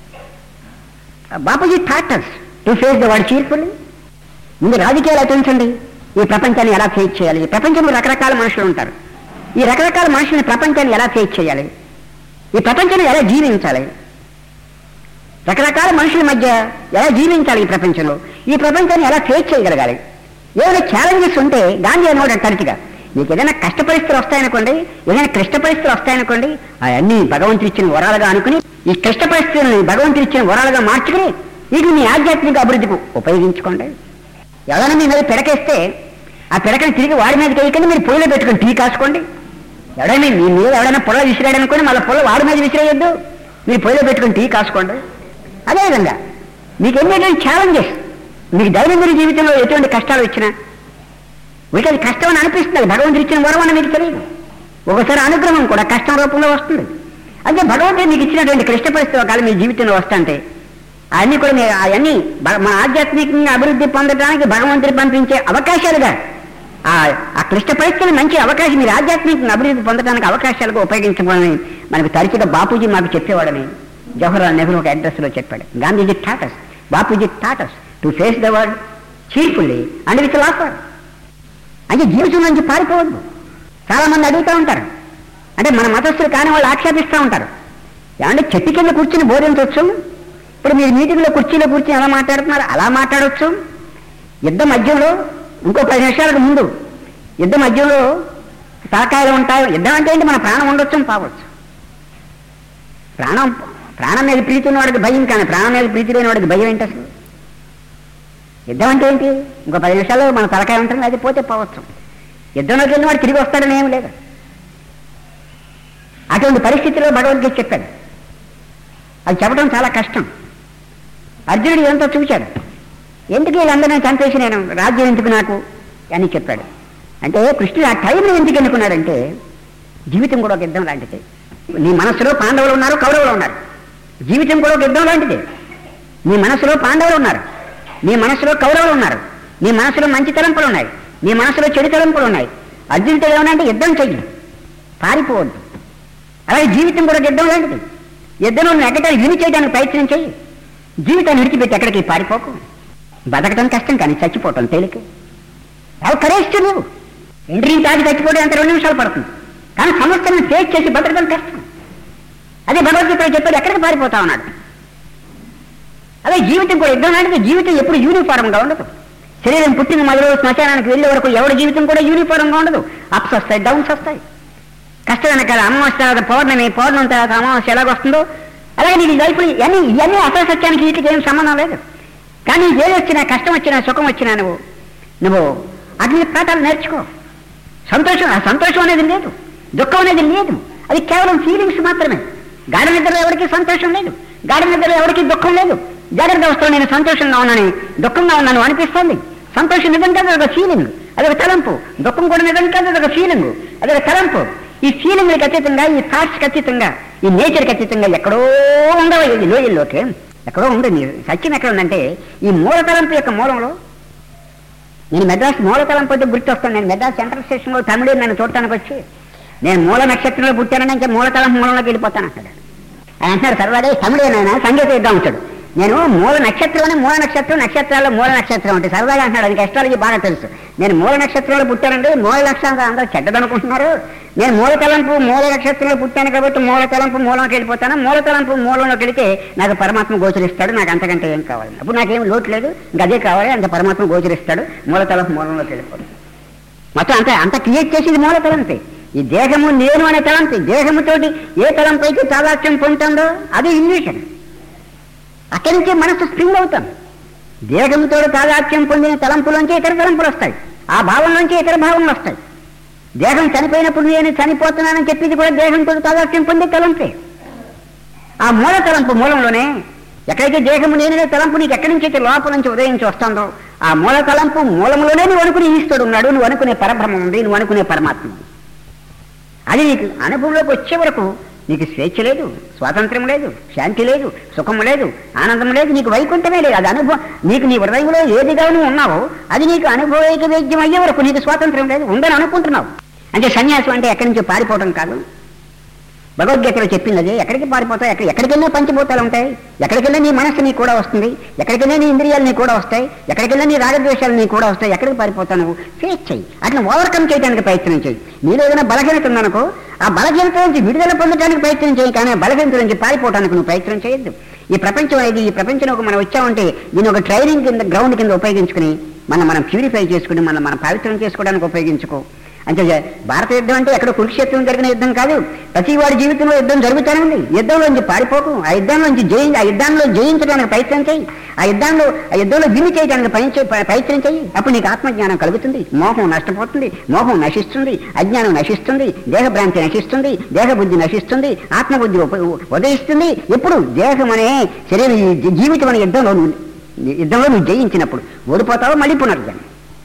Bapuji taught us to face the word cheerful ముందు రాజకీయాలు అటుంచండి ఈ ప్రపంచాన్ని ఎలా ఫేస్ చేయాలి ఈ ప్రపంచంలో రకరకాల మనుషులు ఉంటారు ఈ రకరకాల మనుషుల్ని ప్రపంచాన్ని ఎలా ఫేస్ చేయాలి ఈ ప్రపంచాన్ని ఎలా జీవించాలి రకరకాల మనుషుల మధ్య ఎలా జీవించాలి ఈ ప్రపంచంలో ఈ ప్రపంచాన్ని ఎలా ఫేస్ చేయగలగాలి ఏమైనా ఛాలెంజెస్ ఉంటే గాంధీ అనేవాడు తరచుగా మీకు ఏదైనా కష్ట పరిస్థితులు వస్తాయనుకోండి ఏదైనా క్లిష్ట పరిస్థితులు వస్తాయనుకోండి అవన్నీ భగవంతుడు ఇచ్చిన వరాలుగా అనుకుని ఈ క్లిష్ట పరిస్థితులను భగవంతుడు ఇచ్చిన వరాలుగా మార్చుకుని వీటిని మీ ఆధ్యాత్మిక అభివృద్ధికి ఉపయోగించుకోండి ఎవరైనా మీ మీద పిడకేస్తే ఆ పిడకని తిరిగి వాడి మీద వేయకండి మీరు పొయ్యిలో పెట్టుకుని టీ కాసుకోండి ఎవడైనా మీ మీద ఎవడైనా పొల విసిరాడు అనుకోండి మళ్ళీ పొల వాడి మీద విసిరేయొద్దు మీరు పొయ్యిలో పెట్టుకుని టీ కాసుకోండి అదేవిధంగా మీకు ఎన్ని ఛాలెంజెస్ మీకు దైనందిన జీవితంలో ఎటువంటి కష్టాలు వచ్చినా మీకు అది కష్టం అని అనిపిస్తుంది భగవంతుడు ఇచ్చిన వరం అని మీకు తెలియదు ఒకసారి అనుగ్రహం కూడా కష్టం రూపంలో వస్తుంది అంటే భగవంతుడు మీకు ఇచ్చినటువంటి క్లిష్ట పరిస్థితి ఒకవేళ మీ జీవితంలో వస్తుంటే అవన్నీ కూడా మీరు అవన్నీ బ- మన ఆధ్యాత్మికంగా అభివృద్ధి పొందడానికి భగవంతుడు పంపించే అవకాశాలుగా ఆ ఆ క్లిష్ట పరిస్థితులు మంచి అవకాశం మీరు ఆధ్యాత్మికంగా అభివృద్ధి పొందడానికి అవకాశాలుగా ఉపయోగించమని మనకు తరచుగా బాపూజీ మాకు చెప్పేవాడని జవహర్లాల్ నెహ్రూ ఒక అడ్రస్లో చెప్పాడు Gandhiji taught us Bapuji taught us to face the world cheerfully and with laughter అంటే జీవితం నుంచి పారిపోవద్దు చాలా మంది అడుగుతూ ఉంటారు అంటే మన మతస్థులు కాని వాళ్ళు ఆక్షేపిస్తూ ఉంటారు ఏమంటే చెట్టు కింద కూర్చుని బోధించవచ్చు ఇప్పుడు మీరు మీటింగ్లో కుర్చీలో కూర్చుని ఎలా మాట్లాడుతున్నారు అలా మాట్లాడవచ్చు యుద్ధ మధ్యంలో ఇంకో పది నిమిషాలకు ముందు యుద్ధ మధ్యంలో తలకాయలు ఉంటాయి యుద్ధం అంటే ఏంటి మన ప్రాణం ఉండొచ్చు పావచ్చు ప్రాణం ప్రాణం మీద ప్రీతి ఉన్నవాడికి భయం కానీ ప్రాణం మీద ప్రీతి లేని వాడికి భయం ఏంటి అసలు యుద్ధం అంటే ఏంటి ఇంకో పది నిమిషాల్లో మన తలకాయ ఉంటుంది అది పోతే పోవచ్చు యుద్ధంలోకి వెళ్ళిన వాడు తిరిగి వస్తాడని ఏం లేదు అటువంటి పరిస్థితిలో భగవద్గీత చెప్పాడు అది చెప్పడం చాలా కష్టం అర్జునుడు ఎంతో చూశాడు ఎందుకు వీళ్ళందరినీ చంపేసి నేను రాజ్యం ఎందుకు నాకు అని చెప్పాడు అంటే కృష్ణుడు ఆ టైంలో ఎందుకు ఎన్నుకున్నాడంటే జీవితం కూడా ఒక యుద్ధం లాంటిది నీ మనసులో పాండవులు ఉన్నారు కౌరవులు ఉన్నారు జీవితం కూడా ఒక యుద్ధం లాంటిది నీ మనసులో పాండవులు ఉన్నారు నీ మనసులో కౌరవులు ఉన్నారు నీ మనసులో మంచి తలంపులు ఉన్నాయి నీ మనసులో చెడు తలంపులు ఉన్నాయి అర్జునుడితో ఏమన్నా అంటే యుద్ధం చెయ్యి పారిపోవద్దు అలాగే జీవితం కూడా ఒక యుద్ధం లాంటిది యుద్ధంలో నువ్వు ఎక్కడానికి విని చేయడానికి ప్రయత్నం చెయ్యి జీవితాన్ని విడిచిపెట్టి ఎక్కడికి పారిపోకు బతకడం కష్టం కానీ చచ్చిపోవటం తేలిక అవి కరేస్తూ నువ్వు ఇంటిని తాగి చచ్చిపోవడం అంత రెండు నిమిషాలు పడుతుంది కానీ సమస్యను ఫేస్ చేసి బతకడం కష్టం అదే భగవద్గీతలో చెప్పాడు ఎక్కడికి పారిపోతా ఉన్నాడు అదే జీవితం కూడా యుద్ధం లాంటిది జీవితం ఎప్పుడు యూనిఫారంగా ఉండదు శరీరం పుట్టిన మొదలు శ్మశానానికి వెళ్ళే వరకు ఎవరి జీవితం కూడా యూనిఫారంగా ఉండదు అప్స్ వస్తాయి డౌన్స్ వస్తాయి కష్టం వెనకాల అమావాస్య తర్వాత పౌర్ణమి పౌర్ణమి తర్వాత అమావాస్య ఎలాగొస్తుందో అలాగే నీకు లైఫ్ ఇవన్నీ ఇవన్నీ అసత్యానికి వీటికి ఏం సంబంధం లేదు కానీ ఏది వచ్చినా కష్టం వచ్చినా సుఖం వచ్చినా నువ్వు నువ్వు అగ్ని పాఠాలు నేర్చుకో సంతోషం ఆ సంతోషం అనేది లేదు దుఃఖం అనేది లేదు అది కేవలం ఫీలింగ్స్ మాత్రమే గాఢ నిద్రలో ఎవరికి సంతోషం లేదు గాఢ నిద్రలో ఎవరికి దుఃఖం లేదు జాగ్రత్త అవస్థలో నేను సంతోషంగా ఉన్నానని దుఃఖంగా ఉన్నాను అనిపిస్తుంది సంతోషం నిజం కాదు అదొక ఫీలింగ్ అదొక తలంపు దుఃఖం కూడా నిజం కాదు అదొక ఫీలింగ్ అదొక తలంపు ఈ ఫీలింగ్లకు అతీతంగా ఈ థాట్స్కి అతీతంగా ఈ నేచర్కి అతీతంగా ఎక్కడో ఉండవు ఈ లోయల్లోకి ఎక్కడో ఉంది నీ సత్యం ఎక్కడ ఉందంటే ఈ మూల తలంపు యొక్క మూలంలో నేను మెడ్రాస్ మూల తలంపు అయితే గుర్తొస్తాను నేను మెడ్రాస్ సెంట్రల్ స్టేషన్లో తమిళ నన్ను చూడటానికి వచ్చి నేను మూల నక్షత్రంలో పుట్టానని ఇంకా మూల తలంపు మూలంలోకి వెళ్ళిపోతాను అన్నాడు ఆయన అంటున్నాడు సర్వాడే తమిళేనాయన సంగీత యుద్ధం ఉంటాడు నేను మూల నక్షత్రం అని మూల నక్షత్రం నక్షత్రాల్లో మూల నక్షత్రం అంటే సరదాగా అంటున్నాడు అది అస్ట్రాలజీ బాగా తెలుసు నేను మూల నక్షత్రంలో పుట్టానండి మూల నక్షత్రం అందరూ చెడ్డదనుకుంటున్నారు నేను మూల తలంపు మూల నక్షత్రంలో పుట్టాను కాబట్టి మూల తలంపు మూలంలోకి వెళ్ళిపోతాను మూల తలంపు మూలంలోకి వెళితే నాకు పరమాత్మ గోచరిస్తాడు నాకు అంతకంటే ఏం కావాలి అప్పుడు నాకేం లోటు లేదు ఇంకా అదే కావాలి అంత పరమాత్మ గోచరిస్తాడు మూల తలంపు మూలంలోకి వెళ్ళిపోతాను మొత్తం అంత అంత క్రియేట్ చేసేది మూల తలంపే ఈ దేహము నేను అనే తలంపు దేహముతోటి ఏ తలంపైకి తాదాత్యం పొందుతుందో అది ఇల్యూషన్ అక్కడి నుంచే మనసు స్ప్రింగ్ అవుతాం దేహంతో తాదాత్యం పొందిన తలంపులోంచి ఇతర తలంపులు వస్తాయి ఆ భావంలోంచి ఇతర భావనలు వస్తాయి దేహం చనిపోయినప్పుడు నేను చనిపోతున్నానని చెప్పింది కూడా దేహంతో తాదాత్యం పొందే తలంపే ఆ మూల తలంపు మూలంలోనే ఎక్కడైతే దేహము నేననే తలంపు నీకు ఎక్కడి నుంచి అయితే లోపల నుంచి ఉదయించి వస్తుందో ఆ మూల తలంపు మూలంలోనే నువ్వు అనుకునే ఈశ్వరుడు ఉన్నాడు నువ్వు అనుకునే పరబ్రహ్మం ఉంది నువ్వు అనుకునే పరమాత్మ ఉంది అది నీకు అనుభవంలోకి వచ్చే వరకు నీకు స్వేచ్ఛ లేదు స్వాతంత్రం లేదు శాంతి లేదు సుఖం లేదు ఆనందం లేదు నీకు వైకుంఠమే లేదు అది అనుభవం నీకు నీ హృదయంలో ఏదిగా నువ్వు ఉన్నావో అది నీకు అనుభవైక వేద్యం అయ్యే వరకు నీకు స్వాతంత్రం లేదు ఉందని అనుకుంటున్నావు అంటే సన్యాసం అంటే ఎక్కడి నుంచో పారిపోవడం కాదు భగవద్గీతలో చెప్పింది అదే ఎక్కడికి పారిపోతాయి ఎక్కడ ఎక్కడికెళ్ళినా పంచభూతాలు ఉంటాయి ఎక్కడికెళ్ళినా నీ మనస్సు నీకు కూడా వస్తుంది ఎక్కడికెళ్ళినా నీ ఇంద్రియాలు నీకు కూడా వస్తాయి ఎక్కడికెళ్ళినా నీ రాగద్వేషాలు నీకు కూడా వస్తాయి ఎక్కడికి పారిపోతావు నువ్వు ఫేస్ చెయ్యి అట్లా ఓవర్కమ్ చేయడానికి ప్రయత్నం చేయి నీలో ఏదైనా బలహీనత ఉందనుకో ఆ బలహీనత నుంచి విడుదల పొందడానికి ప్రయత్నం చేయి కానీ ఆ బలహీనత నుంచి పారిపోవడానికి నువ్వు ప్రయత్నం చేయొద్దు ఈ ప్రపంచం అనేది ఈ ప్రపంచంలోకి మనం వచ్చామంటే దీని ఒక ట్రైనింగ్ కింద గ్రౌండ్ కింద ఉపయోగించుకుని మనం మనం ప్యూరిఫై చేసుకుని మనం మనం పవిత్రం చేసుకోవడానికి ఉపయోగించుకో అంటే భారత యుద్ధం అంటే ఎక్కడ కురుక్షేత్రం జరిగిన యుద్ధం కాదు ప్రతి వాడి జీవితంలో యుద్ధం జరుగుతూనే ఉంది యుద్ధంలోంచి పారిపోకు ఆ యుద్ధంలోంచి జయించి ఆ యుద్ధంలో జయించడానికి ప్రయత్నం చేయి ఆ యుద్ధంలో ఆ యుద్ధంలో విని చేయడానికి ప్రయత్నం చేయి- ప్రయత్నం చేయి అప్పుడు నీకు ఆత్మజ్ఞానం కలుగుతుంది మోహం నష్టపోతుంది మోహం నశిస్తుంది అజ్ఞానం నశిస్తుంది దేహభ్రాంతి నశిస్తుంది దేహబుద్ధి నశిస్తుంది ఆత్మబుద్ధి ఉప- ఉదయిస్తుంది ఎప్పుడు దేహం అనే శరీరం ఈ జీ- జీవితం అనే యుద్ధంలో నువ్వు యుద్ధంలో నువ్వు జయించినప్పుడు ఓడిపోతావు మళ్ళీ పునర్జన్మ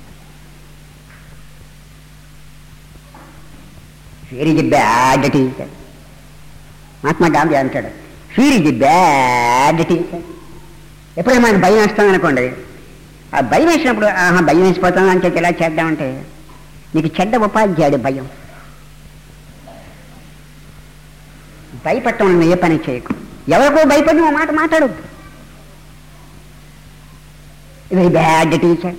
fear is the bad teacher Mahatma Gandhi అంటాడు fear is the bad teacher ఎప్పుడైనా మనకు భయం వేస్తాం అనుకోండి ఆ భయం వేసినప్పుడు ఆహా భయం వేసిపోతాం అంటే ఎలా చేద్దామంటే నీకు చెడ్డ ఉపాధ్యాయుడు భయం భయపడటం నువ్వు ఏ పని చేయకు ఎవరికో భయపడి నువ్వు మాట మాట్లాడొద్దు ఇది బ్యాడ్ టీచర్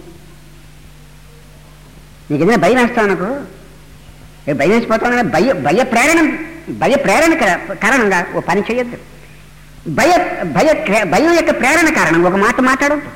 నీకు ఏదైనా భయం వేస్తావు అనుకో ఏ భయం వేసిపోతానని భయ భయ ప్రేరణ భయ ప్రేరణ క- కారణంగా ఓ పని చేయొద్దు భయ భయ క్రే- భయం యొక్క ప్రేరణ కారణం ఒక మాట మాట్లాడొద్దు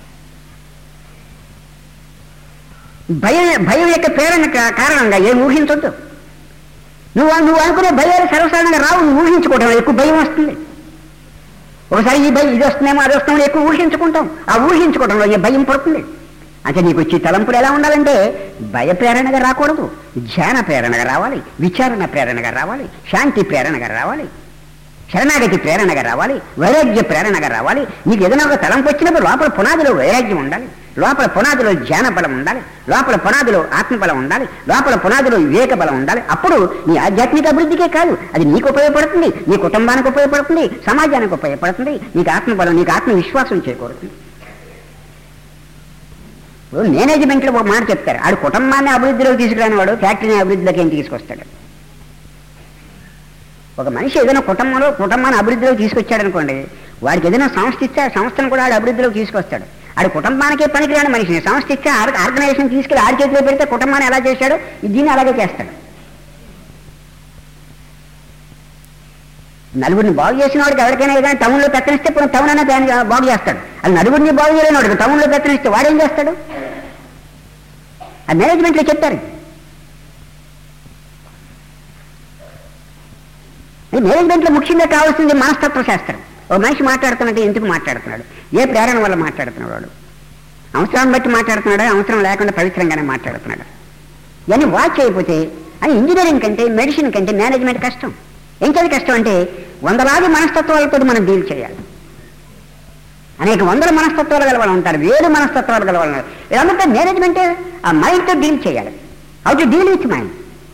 భయం భయం యొక్క ప్రేరణ కా- కారణంగా ఏం ఊహించొద్దు నువ్వు నువ్వు అనుకునే భయాలు సర్వసాధారణంగా రావు నువ్వు ఊహించుకోవడం వల్ల ఎక్కువ భయం వస్తుంది ఒకసారి ఈ భయం ఇది వస్తుందేమో అది వస్తుందేమో ఎక్కువ ఊహించుకుంటాం ఆ ఊహించుకోవడంలో ఈ భయం పడుతుంది అంటే నీకు వచ్చే తలంపులు ఎలా ఉండాలంటే భయ ప్రేరణగా రాకూడదు ధ్యాన ప్రేరణగా రావాలి విచారణ ప్రేరణగా రావాలి శాంతి ప్రేరణగా రావాలి శరణాగతి ప్రేరణగా రావాలి వైరాగ్య ప్రేరణగా రావాలి నీకు ఏదైనా ఒక తలంపు వచ్చినప్పుడు లోపల పునాదిలో వైరాగ్యం ఉండాలి లోపల పునాదిలో ధ్యాన బలం ఉండాలి లోపల పునాదిలో ఆత్మబలం ఉండాలి లోపల పునాదిలో వివేక బలం ఉండాలి అప్పుడు నీ ఆధ్యాత్మిక అభివృద్ధికే కాదు అది నీకు ఉపయోగపడుతుంది నీ కుటుంబానికి ఉపయోగపడుతుంది సమాజానికి ఉపయోగపడుతుంది నీకు ఆత్మబలం నీకు ఆత్మవిశ్వాసం చేకూరుతుంది ఇప్పుడు మేనేజ్మెంట్లో ఒక మాట చెప్తారు ఆడు కుటుంబాన్ని అభివృద్ధిలోకి తీసుకురాని వాడు ఫ్యాక్టరీని అభివృద్ధిలోకి ఏం తీసుకొస్తాడు ఒక మనిషి ఏదైనా కుటుంబంలో కుటుంబాన్ని అభివృద్ధిలోకి తీసుకొచ్చాడు అనుకోండి వాడికి ఏదైనా సంస్థ ఇస్తే ఆ సంస్థను కూడా ఆడు అభివృద్ధిలోకి తీసుకొస్తాడు ఆడు కుటుంబానికే పనికిరాని మనిషిని సంస్థ ఇస్తే ఆర్- ఆర్గనైజేషన్ తీసుకెళ్ళి ఆడి చేతిలో పెడితే కుటుంబాన్ని ఎలా చేశాడు దీన్ని అలాగే చేస్తాడు నలుగురిని బాగు చేసిన వాడికి ఎవరికైనా ఏదైనా టౌన్లో పెత్తనిస్తే ఇప్పుడు టౌన్ అనే ప్లాన్ బాగు చేస్తాడు అది నలుగురిని బాగు చేయలేని వాడికి టౌన్లో పెత్తనిస్తే వాడేం చేస్తాడు ఆ మేనేజ్మెంట్లో చెప్తారు అది మేనేజ్మెంట్లో ముఖ్యంగా కావాల్సింది మనస్తత్వ శాస్త్రం ఒక మనిషి మాట్లాడుతున్నట్టు ఎందుకు మాట్లాడుతున్నాడు ఏ ప్రేరణ వల్ల మాట్లాడుతున్నాడు వాడు అవసరాన్ని బట్టి మాట్లాడుతున్నాడా అవసరం లేకుండా పవిత్రంగానే మాట్లాడుతున్నాడు ఇవన్నీ వాచ్ అయిపోతే అని ఇంజనీరింగ్ కంటే మెడిసిన్ కంటే మేనేజ్మెంట్ కష్టం ఎంచేది కష్టం అంటే వందలాది మనస్తత్వాలతో మనం డీల్ చేయాలి అనేక వందల మనస్తత్వాలు గల వాళ్ళు ఉంటారు వేలు మనస్తత్వాలు గల వాళ్ళు ఉన్నారు. ఇదంతా మేనేజ్మెంటే ఆ మైండ్తో డీల్ చేయాలి how to deal with mind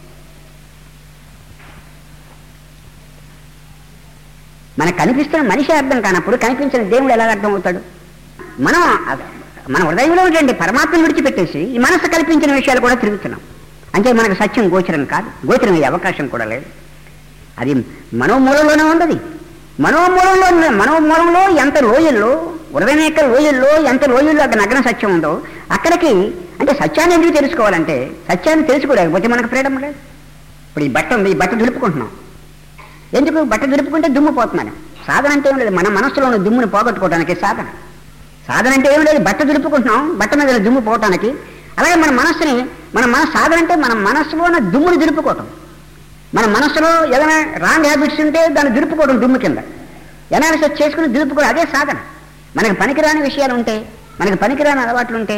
మనకు కనిపిస్తున్న మనిషి అర్థం కానప్పుడు కనిపించిన దేవుడు ఎలా అర్థం అవుతాడు మనం అద- మన హృదయంలో ఉండండి పరమాత్మను విడిచిపెట్టేసి ఈ మనసు కల్పించిన విషయాలు కూడా తిరుగుతున్నాం అంటే మనకు సత్యం గోచరం కాదు గోచరం అయ్యే అవకాశం కూడా లేదు అది మనోమూలంలోనే ఉన్నది మనోమూలంలో ఉన్న- మనోమూలంలో ఎంత లోయల్లో హృదయం యొక్క లోయల్లో ఎంత లోయల్లో అక్కడ నగ్న సత్యం ఉందో అక్కడికి అంటే సత్యాన్ని ఎందుకు తెలుసుకోవాలంటే సత్యాన్ని తెలుసుకోలేకపోతే మనకు ఫ్రీడమ్ లేదు ఇప్పుడు ఈ బట్ట ఉంది ఈ బట్ట దులుపుకుంటున్నాం ఎందుకు బట్ట దులుపుకుంటే దుమ్ము పోతున్నాను సాధన అంటే ఏం లేదు మన మనస్సులో ఉన్న దుమ్ముని పోగొట్టుకోవడానికి సాధన సాధన అంటే ఏం లేదు బట్ట దులుపుకుంటున్నాం బట్ట మీద ఉన్న దుమ్ము పోవటానికి అలాగే మన మనస్సుని మన మన సాధన అంటే మన మనస్సులో ఉన్న దుమ్ముని దులుపుకోవటం మన మనస్సులో ఏదైనా రాంగ్ హ్యాబిట్స్ ఉంటే దాన్ని దులుపుకోవడం దుమ్ము కింద ఎనాలిసిస్ చేసుకుని దులుపుకోవడం అదే సాధన మనకి పనికిరాని విషయాలు ఉంటే మనకి పనికిరాని అలవాట్లు ఉంటే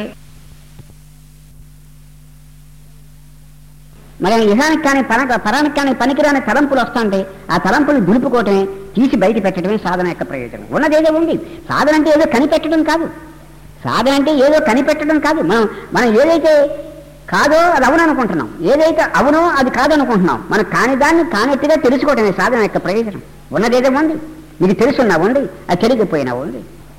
మరి నిజానికి కానీ పన పరానికి కానీ పనికిరాని తలంపులు వస్తుంటే ఆ తలంపులు దులుపుకోవటమే తీసి బయట పెట్టడమే సాధన యొక్క ప్రయోజనం ఉన్నది ఏదో ఉంది సాధన అంటే ఏదో కనిపెట్టడం కాదు సాధన అంటే ఏదో కనిపెట్టడం కాదు మనం మనం ఏదైతే కాదో అది అవును అనుకుంటున్నాం ఏదైతే అవునో అది కాదనుకుంటున్నాం మనం కాని దాన్ని కానట్టుగా తెలుసుకోవటమే సాధన యొక్క ప్రయోజనం ఉన్నదేదో ఉంది మీకు తెలుసున్నా ఉంది అది తెలియకపోయినా ఉంది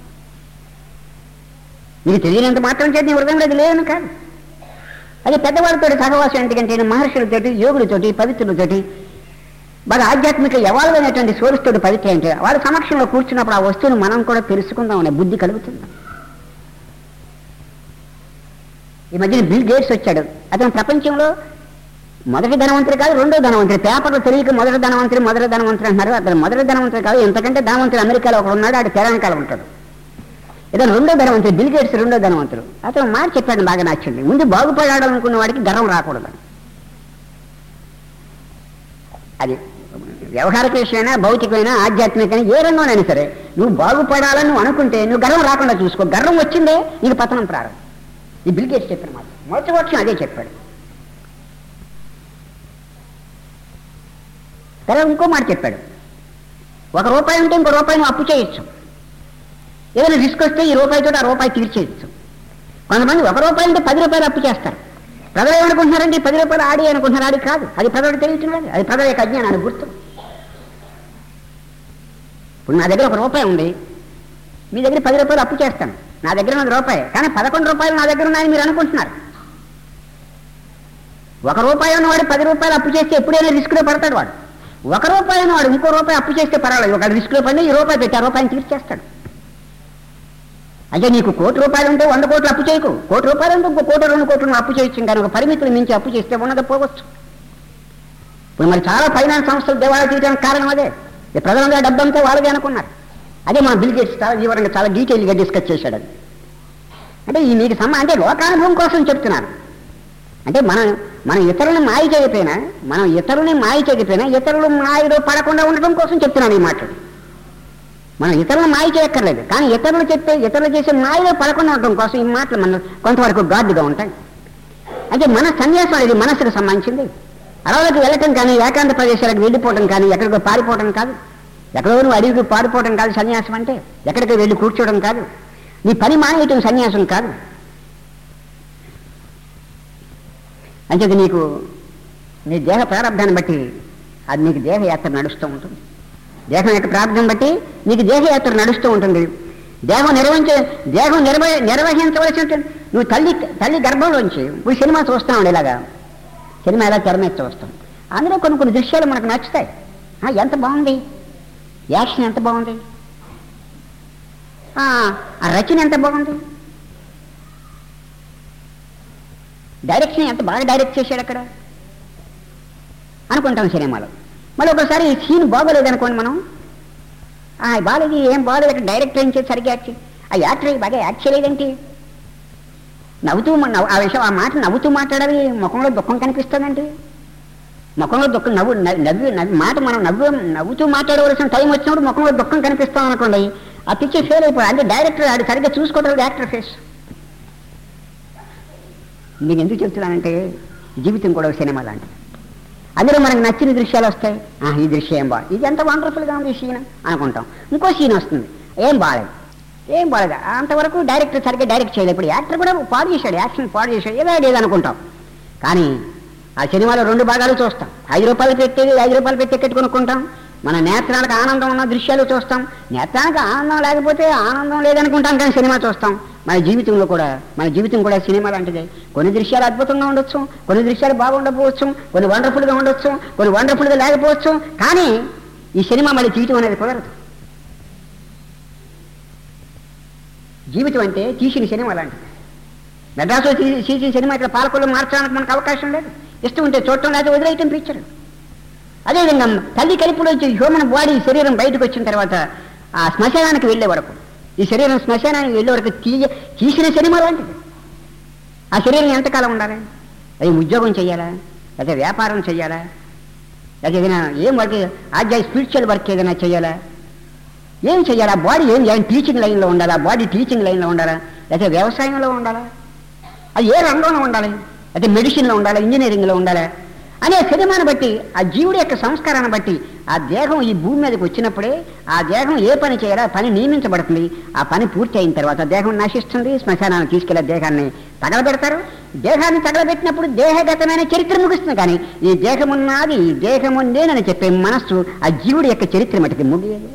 మీకు తెలియనంత మాత్రం చేతి నీ హృదయంలో అది లేదని కాదు అది పెద్దవాళ్ళతో సహవాసం ఎందుకంటే మహర్షులతోటి యోగులతోటి పవిత్రులతోటి బాగా ఆధ్యాత్మిక యవాలమైనటువంటి సోరుస్తోటి పవిత్ర అంటే వాళ్ళ సమక్షంలో కూర్చున్నప్పుడు ఆ వస్తువును మనం కూడా తెలుసుకుందాం అనే బుద్ధి కలుగుతుంది ఈ మధ్యన బిల్ గేట్స్ వచ్చాడు అతను ప్రపంచంలో మొదటి ధనవంతుడు కాదు రెండో ధనవంతుడు పేపర్లో తెలియక మొదటి ధనవంతుడు మొదటి ధనవంతుడు అంటున్నారు అతను మొదటి ధనవంతుడు కాదు ఎంతకంటే ధనవంతుడు అమెరికాలో ఒకడు ఉన్నాడు ఆడు తెలంగాణలో ఉంటాడు ఇతను రెండో ధనవంతుడు బిల్ గేట్స్ రెండో ధనవంతుడు అతను మాట చెప్పాడు బాగా నచ్చింది ముందు బాగుపడాలనుకున్న వాడికి గర్వం రాకూడదు అది వ్యవహారిక విషయమైనా భౌతికమైన ఆధ్యాత్మికమైన ఏ రంగంలోనైనా సరే నువ్వు బాగుపడాలని నువ్వు అనుకుంటే నువ్వు గర్వం రాకుండా చూసుకో గర్వం వచ్చిందే నీకు పతనం ప్రారంభం ఈ బిల్ గేట్స్ చెప్పిన మాట మొదటి వర్షం అదే చెప్పాడు తర్వాత ఇంకో మాట చెప్పాడు ఒక రూపాయి ఉంటే ఇంకో రూపాయి నువ్వు అప్పు చేయొచ్చు ఏదైనా రిస్క్ వస్తే ఈ రూపాయితో ఆ రూపాయి తీర్చేయచ్చు కొంతమంది ఒక రూపాయి అంటే పది రూపాయలు అప్పు చేస్తారు ప్రజలు ఏమనుకుంటున్నారంటే ఈ పది రూపాయలు ఆడి అనుకుంటున్నారు ఆడి కాదు అది ప్రజలకు తెలియచున్నది అది ప్రజల యొక్క అజ్ఞానాన్ని గుర్తు ఇప్పుడు నా దగ్గర ఒక రూపాయి ఉంది మీ దగ్గర పది రూపాయలు అప్పు చేస్తాను నా దగ్గర ఉన్నది రూపాయి కానీ పదకొండు రూపాయలు నా దగ్గర ఉన్నాయని మీరు అనుకుంటున్నారు ఒక రూపాయి ఉన్నవాడు పది రూపాయలు అప్పు చేస్తే ఎప్పుడైనా రిస్క్లో పడతాడు వాడు ఒక రూపాయి ఉన్నవాడు ఇంకో రూపాయి అప్పు చేస్తే పర్వాలేదు ఒక రిస్క్లో పడినా ఈ రూపాయి పెట్టి ఆ రూపాయిని తీర్చేస్తాడు అంటే నీకు కోటి రూపాయలు ఉంటే వంద కోట్లు అప్పు చేయకు కోటి రూపాయలు ఉంటే ఇంకో కోటి రెండు కోట్లు నువ్వు అప్పు చేయొచ్చు కానీ ఒక పరిమితిని మించి అప్పు చేస్తే ఉన్నది పోవచ్చు ఇప్పుడు మరి చాలా ఫైనాన్స్ సంస్థలు దేవాలయం తీయడానికి కారణం అదే ఈ ప్రధానంగా డబ్బంతా వాళ్ళదే అనుకున్నారు అదే మన బిల్ గేట్స్ చాలా వివరంగా చాలా డీటెయిల్గా డిస్కస్ చేశాడు అది అంటే ఈ మీకు సమ్మ అంటే లోకానుభవం కోసం చెప్తున్నాను అంటే మనం మనం ఇతరులను మాయ చేయకపోయినా మనం ఇతరులని మాయ చేయకపోయినా ఇతరులు మాయలో పడకుండా ఉండటం కోసం చెప్తున్నాను ఈ మాటలు మనం ఇతరులను మాయ చేయక్కర్లేదు కానీ ఇతరులు చెప్పే ఇతరులు చేసే మాయలో పడకుండా ఉండటం కోసం ఈ మాటలు మనం కొంతవరకు గాడ్డుగా ఉంటాయి అంటే మన సన్యాసం అనేది మనసుకు సంబంధించింది అడవులకు వెళ్ళటం కానీ ఏకాంత ప్రదేశాలకు వెళ్ళిపోవటం కానీ ఎక్కడికో పారిపోవటం కాదు ఎక్కడో నువ్వు అడవికి పారిపోవటం కాదు సన్యాసం అంటే ఎక్కడికి వెళ్ళి కూర్చోవడం కాదు నీ పని మానేయటం సన్యాసం కాదు అంచేది నీకు నీ దేహ ప్రారంభాన్ని బట్టి అది నీకు దేహయాత్ర నడుస్తూ ఉంటుంది దేహం యొక్క ప్రారంభం బట్టి నీకు దేహయాత్ర నడుస్తూ ఉంటుంది దేహం నిర్వహించే దేహం నిర్వ నిర్వహించవలసిన నువ్వు తల్లి తల్లి గర్భంలోంచి ఇప్పుడు సినిమా చూస్తాం ఇలాగా సినిమా ఎలా తెర మీద చూస్తాం అందులో కొన్ని కొన్ని దృశ్యాలు మనకు నచ్చుతాయి ఆ, ఎంత బాగుంది యాక్షన్ ఎంత బాగుంది ఆ ఆ రచన ఎంత బాగుంది డైరెక్షన్ ఎంత బాగా డైరెక్ట్ చేశాడు అక్కడ అనుకుంటాం సినిమాలో మళ్ళీ ఒకసారి ఈ సీన్ బాగోలేదు అనుకోండి మనం ఆ బాగాలేదు ఏం బాగోలేదు అక్కడ డైరెక్టర్ ఏం చేసి సరిగ్గా యాక్ట్ చే- ఆ యాక్టర్ బాగా యాక్ట్ చేయలేదేంటి నవ్వుతూ మా- నవ్వు- ఆ విషయం ఆ మాట నవ్వుతూ మాట్లాడాలి ముఖంలో దుఃఖం కనిపిస్తుందండి ముఖంలో దుఃఖం నవ్వు నవ్వు నవ్వి నవ్వి మాట మనం నవ్వు నవ్వుతూ మాట్లాడవలసిన టైం వచ్చినప్పుడు ముఖంలో దుఃఖం కనిపిస్తాం అనుకోండి ఆ పిక్చర్ ఫెయిల్ అయిపోయి అంటే డైరెక్టర్ అది సరిగ్గా చూసుకోవడం యాక్టర్ ఫేస్ మీకు ఎందుకు చెప్తున్నానంటే జీవితం కూడా ఒక సినిమా లాంటిది అందులో మనకు నచ్చిన దృశ్యాలు వస్తాయి "ఆ, ఈ దృశ్యం ఏం బాగా ఇది ఎంత వండర్ఫుల్గా ఉంది ఈ సీన్ అనుకుంటాం ఇంకో సీన్ వస్తుంది ఏం బాగాలేదు ఏం బాగాలేదు అంతవరకు డైరెక్టర్ సరిగ్గా డైరెక్ట్ చేయలేదు ఇప్పుడు యాక్టర్ కూడా పాడు చేశాడు యాక్షన్ పాడు చేశాడు ఏదో లేదు అనుకుంటాం కానీ ఆ సినిమాలో రెండు భాగాలు చూస్తాం ఐదు రూపాయలు పెట్టేది ఐదు రూపాయలు పెట్టి టికెట్ కొనుక్కుంటాం మన నేత్రాలకు ఆనందం ఉన్న దృశ్యాలు చూస్తాం నేత్రానికి ఆనందం లేకపోతే ఆనందం లేదనుకుంటాం కానీ సినిమా చూస్తాం మన జీవితంలో కూడా మన జీవితం కూడా సినిమా లాంటిదే కొన్ని దృశ్యాలు అద్భుతంగా ఉండొచ్చు కొన్ని దృశ్యాలు బాగుండకపోవచ్చు కొన్ని వండర్ఫుల్గా ఉండొచ్చు కొన్ని వండర్ఫుల్గా లేకపోవచ్చు కానీ ఈ సినిమా మళ్ళీ తీయటం అనేది కుదరదు జీవితం అంటే తీసిన సినిమా అలాంటిది మెడ్రాస్లో తీ- తీసిన సినిమా ఇక్కడ పాలకులు మార్చడానికి మనకు అవకాశం లేదు ఇష్టం ఉంటే చూడటం లేదా వదిలేయటం పిక్చర్ అదేవిధంగా తల్లి కడుపులో వచ్చి హ్యూమన్ బాడీ శరీరం బయటకు వచ్చిన తర్వాత ఆ శ్మశానానికి వెళ్ళే వరకు ఈ శరీరం శ్మశానానికి వెళ్ళే వరకు తీయ తీసిన సినిమా లాంటిది ఆ శరీరం ఎంతకాలం ఉండాలి అది ఉద్యోగం చేయాలా లేదా వ్యాపారం చేయాలా లేదా ఏదైనా ఏం వర్క్ ఆధ్యాయ స్పిరిచువల్ వర్క్ ఏదైనా చేయాలా ఏం చేయాలి ఆ బాడీ ఏం చేయాలి టీచింగ్ లైన్లో ఉండాలా బాడీ టీచింగ్ లైన్లో ఉండాలా లేదా వ్యవసాయంలో ఉండాలా అది ఏ రంగంలో ఉండాలి అయితే మెడిసిన్లో ఉండాలా ఇంజనీరింగ్లో ఉండాలా అనే సినిమాను బట్టి ఆ జీవుడి యొక్క సంస్కారాన్ని బట్టి ఆ దేహం ఈ భూమి మీదకి వచ్చినప్పుడే ఆ దేహం ఏ పని చేయాలో ఆ పని నియమించబడుతుంది ఆ పని పూర్తి అయిన తర్వాత దేహం నశిస్తుంది శ్మశానాన్ని తీసుకెళ్లే దేహాన్ని తగలబెడతారు దేహాన్ని తగలబెట్టినప్పుడు దేహగతమైన చరిత్ర ముగుస్తుంది కానీ ఈ దేహమున్నది ఈ దేహము నేనని చెప్పే మనస్సు ఆ జీవుడి యొక్క చరిత్ర మటుకు ముగియదు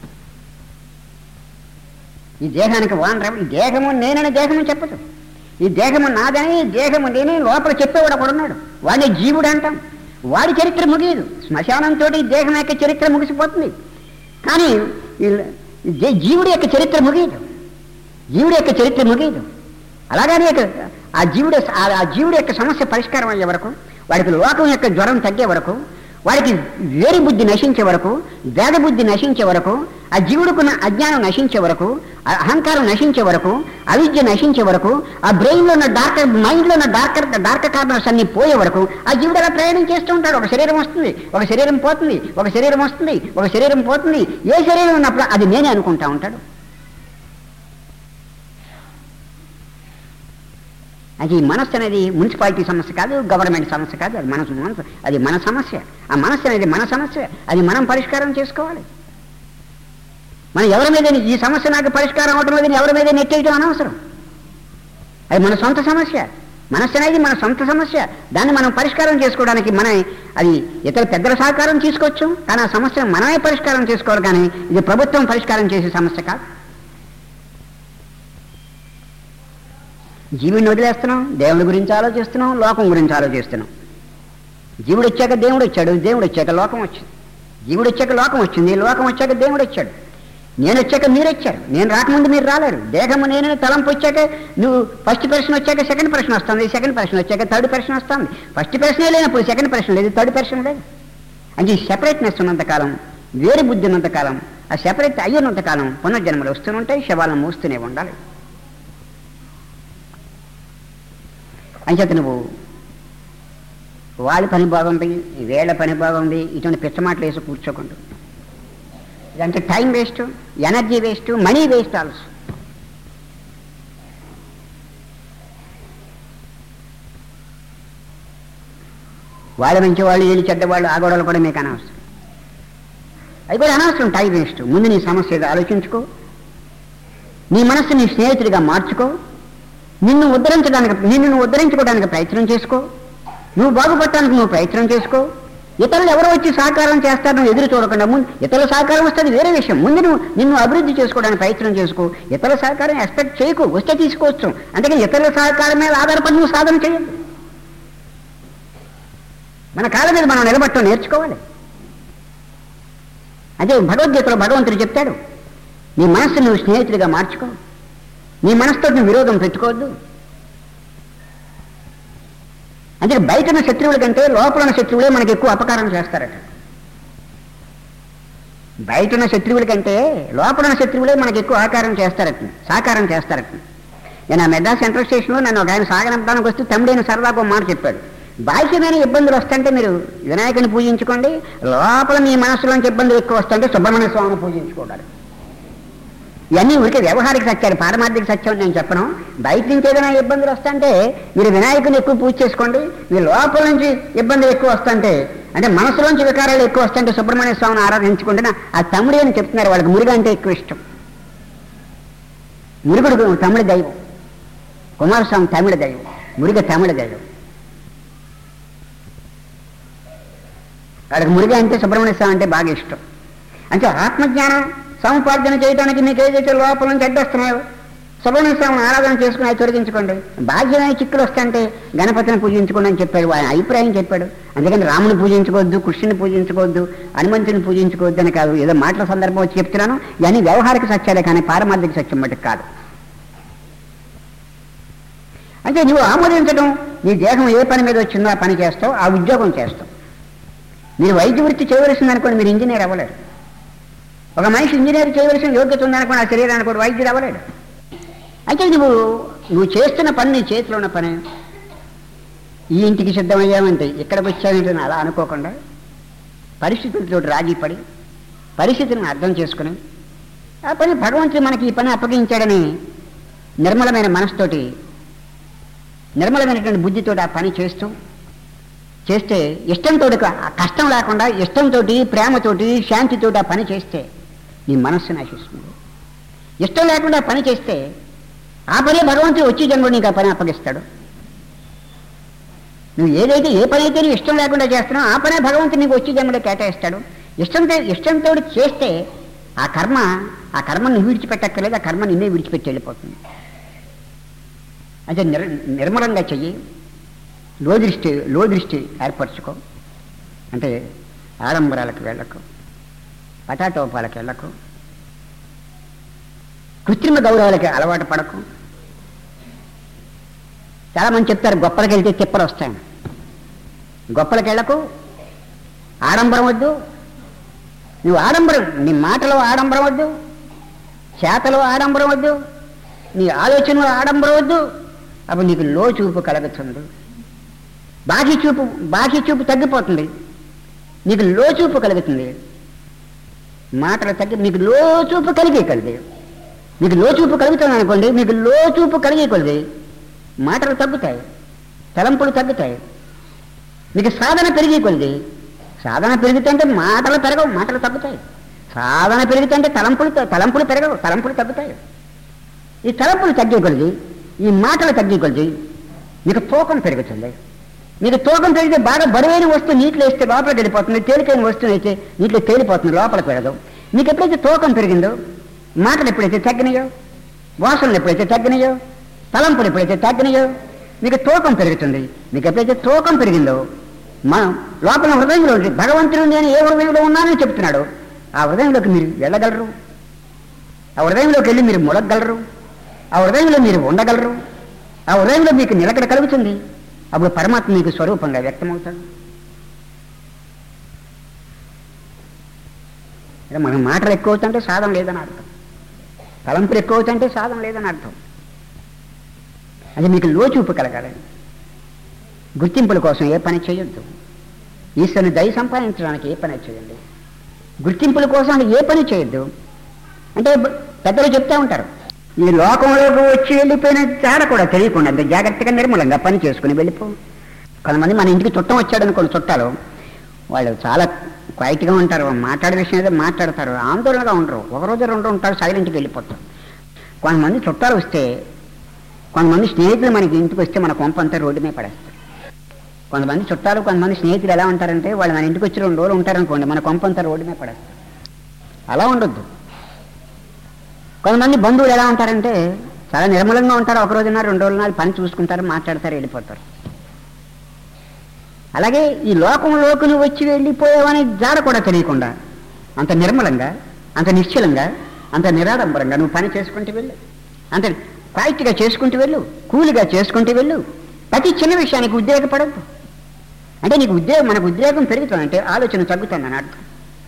ఈ దేహానికి వానరం ఈ దేహము నేనని దేహము చెప్పదు ఈ దేహము నాదని ఈ దేహము నేనే లోపల చెప్పేవాడు ఒకడు ఉన్నాడు వాడిని జీవుడు అంటాం వాడి చరిత్ర ముగియదు శ్మశానంతో ఈ దేహం యొక్క చరిత్ర ముగిసిపోతుంది కానీ ఈ- ఈ జీ- జీవుడి యొక్క చరిత్ర ముగియదు జీవుడి యొక్క చరిత్ర ముగియదు అలాగనే ఇక ఆ జీవుడు ఆ- ఆ జీవుడి యొక్క సమస్య పరిష్కారం అయ్యే వరకు వాడికి లోకం యొక్క జ్వరం తగ్గే వరకు వాడికి వేరు బుద్ధి నశించే వరకు భేద బుద్ధి నశించే వరకు ఆ జీవుడుకున్న అజ్ఞానం నశించే వరకు ఆ అహంకారం నశించే వరకు అవిద్య నశించే వరకు ఆ బ్రెయిన్లో ఉన్న డార్క్ మైండ్లో ఉన్న డార్క్ డార్క్ కార్నర్స్ అన్ని పోయే వరకు ఆ జీవుడు అలా ప్రయాణం చేస్తూ ఉంటాడు ఒక శరీరం వస్తుంది ఒక శరీరం పోతుంది ఒక శరీరం వస్తుంది ఒక శరీరం పోతుంది ఏ శరీరం ఉన్నప్పుడు అది నేనే అనుకుంటా ఉంటాడు అది ఈ మనస్సు అనేది మున్సిపాలిటీ సమస్య కాదు గవర్నమెంట్ సమస్య కాదు అది మనసు మనసు అది మన సమస్య ఆ మనస్సు అనేది మన సమస్య అది మనం పరిష్కారం చేసుకోవాలి మనం ఎవరి మీద ఈ సమస్య నాకు పరిష్కారం అవటం లేదని ఎవరి మీద నెట్టేయటం అనవసరం అది మన సొంత సమస్య మనస్సు అనేది మన సొంత సమస్య దాన్ని మనం పరిష్కారం చేసుకోవడానికి మన అది ఇతర పెద్దల సహకారం తీసుకోవచ్చు కానీ ఆ సమస్యను మనమే పరిష్కారం చేసుకోవాలి కానీ ఇది ప్రభుత్వం పరిష్కారం చేసే సమస్య కాదు జీవుడిని వదిలేస్తున్నాం దేవుడి గురించి ఆలోచిస్తున్నాం లోకం గురించి ఆలోచిస్తున్నాం జీవుడు వచ్చాక దేవుడు వచ్చాడు దేవుడు వచ్చాక లోకం వచ్చింది జీవుడు వచ్చాక లోకం వచ్చింది లోకం వచ్చాక దేవుడు వచ్చాడు నేను వచ్చాక మీరు వచ్చారు నేను రాకముందు మీరు రాలేరు దేహము నేను తలంపు వచ్చాక నువ్వు ఫస్ట్ ప్రశ్న వచ్చాక సెకండ్ ప్రశ్న వస్తుంది సెకండ్ ప్రశ్న వచ్చాక థర్డ్ ప్రశ్న వస్తుంది ఫస్ట్ ప్రశ్నే లేనప్పుడు సెకండ్ ప్రశ్న లేదు థర్డ్ ప్రశ్న లేదు అంటే ఈ సెపరేట్నెస్ ఉన్నంతకాలం వేరు బుద్ధి ఉన్నంతకాలం ఆ సెపరేట్ అయ్యున్నంతకాలం పునర్జన్మలు వస్తూనే ఉంటాయి శవాలను మోస్తూనే ఉండాలి అంచేత నువ్వు వాళ్ళ పని బాగుంది వేళ్ళ పని బాగుంది ఇటువంటి పిచ్చ మాటలు వేసి కూర్చోకుండా ఇదంటే time waste energy waste money waste also వాళ్ళ మంచి వాళ్ళు వీళ్ళు చెడ్డవాళ్ళు ఆ గొడవలు కూడా మీకు అనవసరం అవి కూడా అనవసరం టైం వేస్ట్ ముందు నీ సమస్య ఏదో ఆలోచించుకో నీ మనస్సు నీ స్నేహితుడిగా మార్చుకో నిన్ను ఉద్ధరించడానికి నిన్ను నువ్వు ఉద్ధరించుకోవడానికి ప్రయత్నం చేసుకో నువ్వు బాగుపడటానికి నువ్వు ప్రయత్నం చేసుకో ఇతరులు ఎవరో వచ్చి సహకారం చేస్తారు నువ్వు ఎదురు చూడకుండా ముందు ఇతరుల సహకారం వస్తే అది వేరే విషయం ముందు నువ్వు నిన్ను అభివృద్ధి చేసుకోవడానికి ప్రయత్నం చేసుకో ఇతరుల సహకారం ఎక్స్పెక్ట్ చేయకు వస్తే తీసుకోవచ్చు అందుకని ఇతరుల సహకారం మీద ఆధారపడి నువ్వు సాధన చేయద్దు మన కాళ్ళ మీద మనం నిలబట్టం నేర్చుకోవాలి అదే భగవద్గీతలో భగవంతుడు చెప్తాడు నీ మనస్సు నువ్వు స్నేహితుడిగా మార్చుకో నీ మనసుతో నువ్వు విరోధం పెట్టుకోవద్దు అంటే బయట ఉన్న శత్రువుల కంటే లోపల ఉన్న శత్రువులే మనకి ఎక్కువ అపకారం చేస్తారట బయట ఉన్న శత్రువుల కంటే లోపల ఉన్న శత్రువులే మనకి ఎక్కువ ఆకారం చేస్తారట సాకారం చేస్తారట నేను ఆ మెడ్రాస్ సెంట్రల్ స్టేషన్లో నన్ను ఒక ఆయన సాగనంపడానికి వస్తే తమ్ముడైన సరదాగా ఒక మాట చెప్పాడు బాహ్యమైన ఇబ్బందులు వస్తుంటే మీరు వినాయకుని పూజించుకోండి లోపల మీ మనసులోంచి ఇబ్బందులు ఎక్కువ వస్తుంటే సుబ్రహ్మణ్య స్వామిని పూజించుకోవాలి ఇవన్నీ ఊరికే వ్యవహారిక సత్యాలు పారమార్థిక సత్యం అని నేను చెప్పను బయట నుంచి ఏదైనా ఇబ్బందులు వస్తుంటే మీరు వినాయకుని ఎక్కువ పూజ చేసుకోండి మీ లోపల నుంచి ఇబ్బందులు ఎక్కువ వస్తుంటే అంటే మనసులోంచి వికారాలు ఎక్కువ వస్తుంటే సుబ్రహ్మణ్య స్వామిని ఆరాధించుకుంటే నా- ఆ తమ్ముడు అని చెప్తున్నారు వాళ్ళకి మురుగు అంటే ఎక్కువ ఇష్టం మురుగుడు తమిళ దైవం కుమారస్వామి తమిళ దైవం మురుగ తమిళ దైవం వాళ్ళకి మురుగ అంటే సుబ్రహ్మణ్య స్వామి అంటే బాగా ఇష్టం అంటే ఆత్మజ్ఞానం సముపార్జన చేయడానికి మీకు ఏదైతే లోపల నుంచి అడ్డొస్తున్నాయో సుబ్రహ్మణ్య స్వామిని ఆరాధన చేసుకుని అవి తొలగించుకోండి భాగ్యమైన చిక్కులు వస్తుంటే గణపతిని పూజించుకోండి అని చెప్పాడు ఆయన అభిప్రాయం చెప్పాడు అందుకని రాముని పూజించుకోవద్దు కృష్ణుని పూజించుకోవద్దు హనుమంతుని పూజించుకోవద్దు అని కాదు ఏదో మాటల సందర్భం వచ్చి చెప్తున్నాను ఇవన్నీ వ్యవహారిక సత్యాలే కానీ పారమార్థిక సత్యం మటుకు కాదు అంటే నువ్వు ఆమోదించడం నీ దేహం ఏ పని మీద వచ్చిందో ఆ పని చేస్తావు ఆ ఉద్యోగం చేస్తావు మీరు వైద్య వృత్తి చేయవలసింది అనుకోండి మీరు ఇంజనీర్ అవ్వలేరు ఒక మనిషి ఇంజనీర్ చేయవలసిన యోగ్యత ఉందనుకోండి ఆ శరీరానికి కూడా వైద్యుడు అవ్వలేడు అయితే నువ్వు నువ్వు చేస్తున్న పని నీ చేతిలో ఉన్న పని ఈ ఇంటికి సిద్ధమయ్యామంటే ఇక్కడికి వచ్చానంటే అలా అనుకోకుండా పరిస్థితులతో రాజీ పడి పరిస్థితిని అర్థం చేసుకుని ఆ పని భగవంతుడు మనకి ఈ పని అప్పగించాడని నిర్మలమైన మనసుతోటి నిర్మలమైనటువంటి బుద్ధితోటి ఆ పని చేస్తూ చేస్తే ఇష్టంతో కష్టం లేకుండా ఇష్టంతో ప్రేమతోటి శాంతితోటి ఆ పని చేస్తే నీ మనస్సు నశిస్తుంది ఇష్టం లేకుండా ఆ పని చేస్తే ఆ పనే భగవంతుడు వచ్చి జన్మలో నీకు ఆ పని అప్పగిస్తాడు నువ్వు ఏదైతే ఏ పని అయితే నీకు ఇష్టం లేకుండా చేస్తున్నావు ఆ పనే భగవంతుడు నీకు వచ్చి జన్మలో కేటాయిస్తాడు ఇష్టంతో ఇష్టంతో చేస్తే ఆ కర్మ ఆ కర్మను నువ్వు విడిచిపెట్టక్కర్లేదు ఆ కర్మ నిన్నే విడిచిపెట్టి వెళ్ళిపోతుంది అంటే నిర్ నిర్మలంగా చెయ్యి లో దృష్టి లో దృష్టి ఏర్పరచుకో అంటే ఆడంబరాలకు వెళ్ళకు పటాటోపాలకు వెళ్ళకు కృత్రిమ గౌరవాలకి అలవాటు పడకు చాలా మంది చెప్తారు గొప్పలకి వెళ్తే తిప్పలు వస్తాయి గొప్పలకి వెళ్ళకు ఆడంబరం వద్దు నువ్వు ఆడంబరం నీ మాటలో ఆడంబరం వద్దు చేతలో ఆడంబరం వద్దు నీ ఆలోచనలో ఆడంబరం వద్దు అప్పుడు నీకు లో చూపు కలుగుతుంది బాహ్య చూపు బాహ్య చూపు తగ్గిపోతుంది నీకు లో చూపు కలుగుతుంది మాటలు తగ్గి మీకు లో చూపు కలిగే కలిగి మీకు లో చూపు కలుగుతుంది అనుకోండి మీకు లో చూపు కలిగే కొలిది మాటలు తగ్గుతాయి తలంపులు తగ్గుతాయి మీకు సాధన పెరిగే కొలిది సాధన పెరుగుతుంటే మాటలు పెరగవు మాటలు తగ్గుతాయి సాధన పెరుగుతుంటే తలంపులు తలంపులు పెరగవు తలంపులు తగ్గుతాయి ఈ తలంపులు తగ్గే కొలిది ఈ మాటలు తగ్గే కొలిది మీకు తూకం పెరుగుతుంది మీకు తూకం పెరిగితే బాగా బరువైన వస్తువు నీటిలో వేస్తే లోపలికి వెళ్ళిపోతుంది తేలికైన వస్తువు అయితే నీటిలో తేలిపోతుంది లోపలికి పెరగదు మీకు ఎప్పుడైతే తూకం పెరిగిందో మాటలు ఎప్పుడైతే తగ్గినాయో వాసనలు ఎప్పుడైతే తగ్గినాయో తలంపులు ఎప్పుడైతే తగ్గినాయో మీకు తూకం పెరుగుతుంది మీకు ఎప్పుడైతే తూకం పెరిగిందో మనం లోపల హృదయంలో ఉంది భగవంతుడు నేను ఏ హృదయంలో ఉన్నానని చెప్తున్నాడు ఆ హృదయంలోకి మీరు వెళ్ళగలరు ఆ హృదయంలోకి వెళ్ళి మీరు ముడగలరు ఆ హృదయంలో మీరు ఉండగలరు ఆ హృదయంలో మీకు నిలకడ కలుగుతుంది అప్పుడు పరమాత్మ మీకు స్వరూపంగా వ్యక్తమవుతాడు అంటే మన మాటలు ఎక్కువ అవుతుంటే సాధన లేదని అర్థం తలంపులు ఎక్కువ అవుతుంటే సాధన లేదని అర్థం అది మీకు లోచూపు కలగాలి గుర్తింపుల కోసం ఏ పని చేయొద్దు ఈశ్వరుని దయ సంపాదించడానికి ఏ పని చేయండి గుర్తింపుల కోసం ఏ పని చేయొద్దు అంటే బ- పెద్దలు చెప్తా ఉంటారు ఈ లోకంలోకి వచ్చి వెళ్ళిపోయిన తేడా కూడా తెలియకుండా అంత జాగ్రత్తగా నిర్మలంగా పని చేసుకుని వెళ్ళిపో కొంతమంది మన ఇంటికి చుట్టం వచ్చాడు అనుకోండి చుట్టాలు వాళ్ళు చాలా క్వైట్గా ఉంటారు మాట్లాడే విషయం ఏదో మాట్లాడతారు ఆందోళనగా ఉండరు ఒక రోజు రెండు ఉంటారు సైలెంట్కి వెళ్ళిపోతారు కొంతమంది చుట్టాలు వస్తే కొంతమంది స్నేహితులు మనకి ఇంటికి వస్తే మన కొంప అంతా రోడ్డు మీద పడేస్తారు కొంతమంది చుట్టాలు కొంతమంది స్నేహితులు ఎలా ఉంటారంటే వాళ్ళు మన ఇంటికి వచ్చి రెండు రోజులు ఉంటారనుకోండి మన కొంప అంతా రోడ్డు మీద పడేస్తారు అలా ఉండొద్దు కొంతమంది బంధువులు ఎలా ఉంటారంటే చాలా నిర్మలంగా ఉంటారు ఒక రోజున రెండు రోజుల పని చూసుకుంటారు మాట్లాడతారు వెళ్ళిపోతారు అలాగే ఈ లోకంలోకి నువ్వు వచ్చి వెళ్ళిపోయావని జాడ కూడా తెలియకుండా అంత నిర్మలంగా అంత నిశ్చలంగా అంత నిరాడంబరంగా నువ్వు పని చేసుకుంటూ వెళ్ళు అంత క్వాయిట్గా చేసుకుంటూ వెళ్ళు కూలిగా చేసుకుంటూ వెళ్ళు ప్రతి చిన్న విషయానికి ఉద్రేకపడద్దు అంటే నీకు ఉద్రేకం మనకు ఉద్రేకం పెరుగుతుందంటే ఆలోచన తగ్గుతుందని అర్థం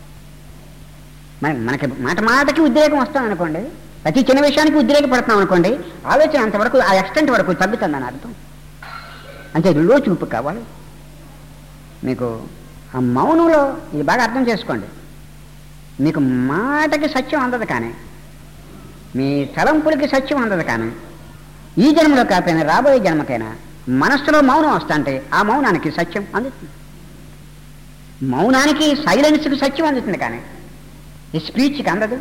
మన మనకి మాట మాటకి ఉద్రేకం వస్తాం అనుకోండి ప్రతి చిన్న విషయానికి ఉద్రేకపడుతున్నాం అనుకోండి ఆలోచన అంతవరకు ఆ ఎక్స్టెంట్ వరకు తగ్గుతుందని అర్థం అంటే లో చూపు కావాలి మీకు ఆ మౌనంలో ఇది బాగా అర్థం చేసుకోండి మీకు మాటకి సత్యం అందదు కానీ మీ తలంపులకి సత్యం అందదు కానీ ఈ జన్మలో కాకపోయినా రాబోయే జన్మకైనా మనస్సులో మౌనం వస్తా అంటే ఆ మౌనానికి సత్యం అందుతుంది మౌనానికి సైలెన్స్కి సత్యం అందుతుంది కానీ ఈ స్పీచ్కి అందదు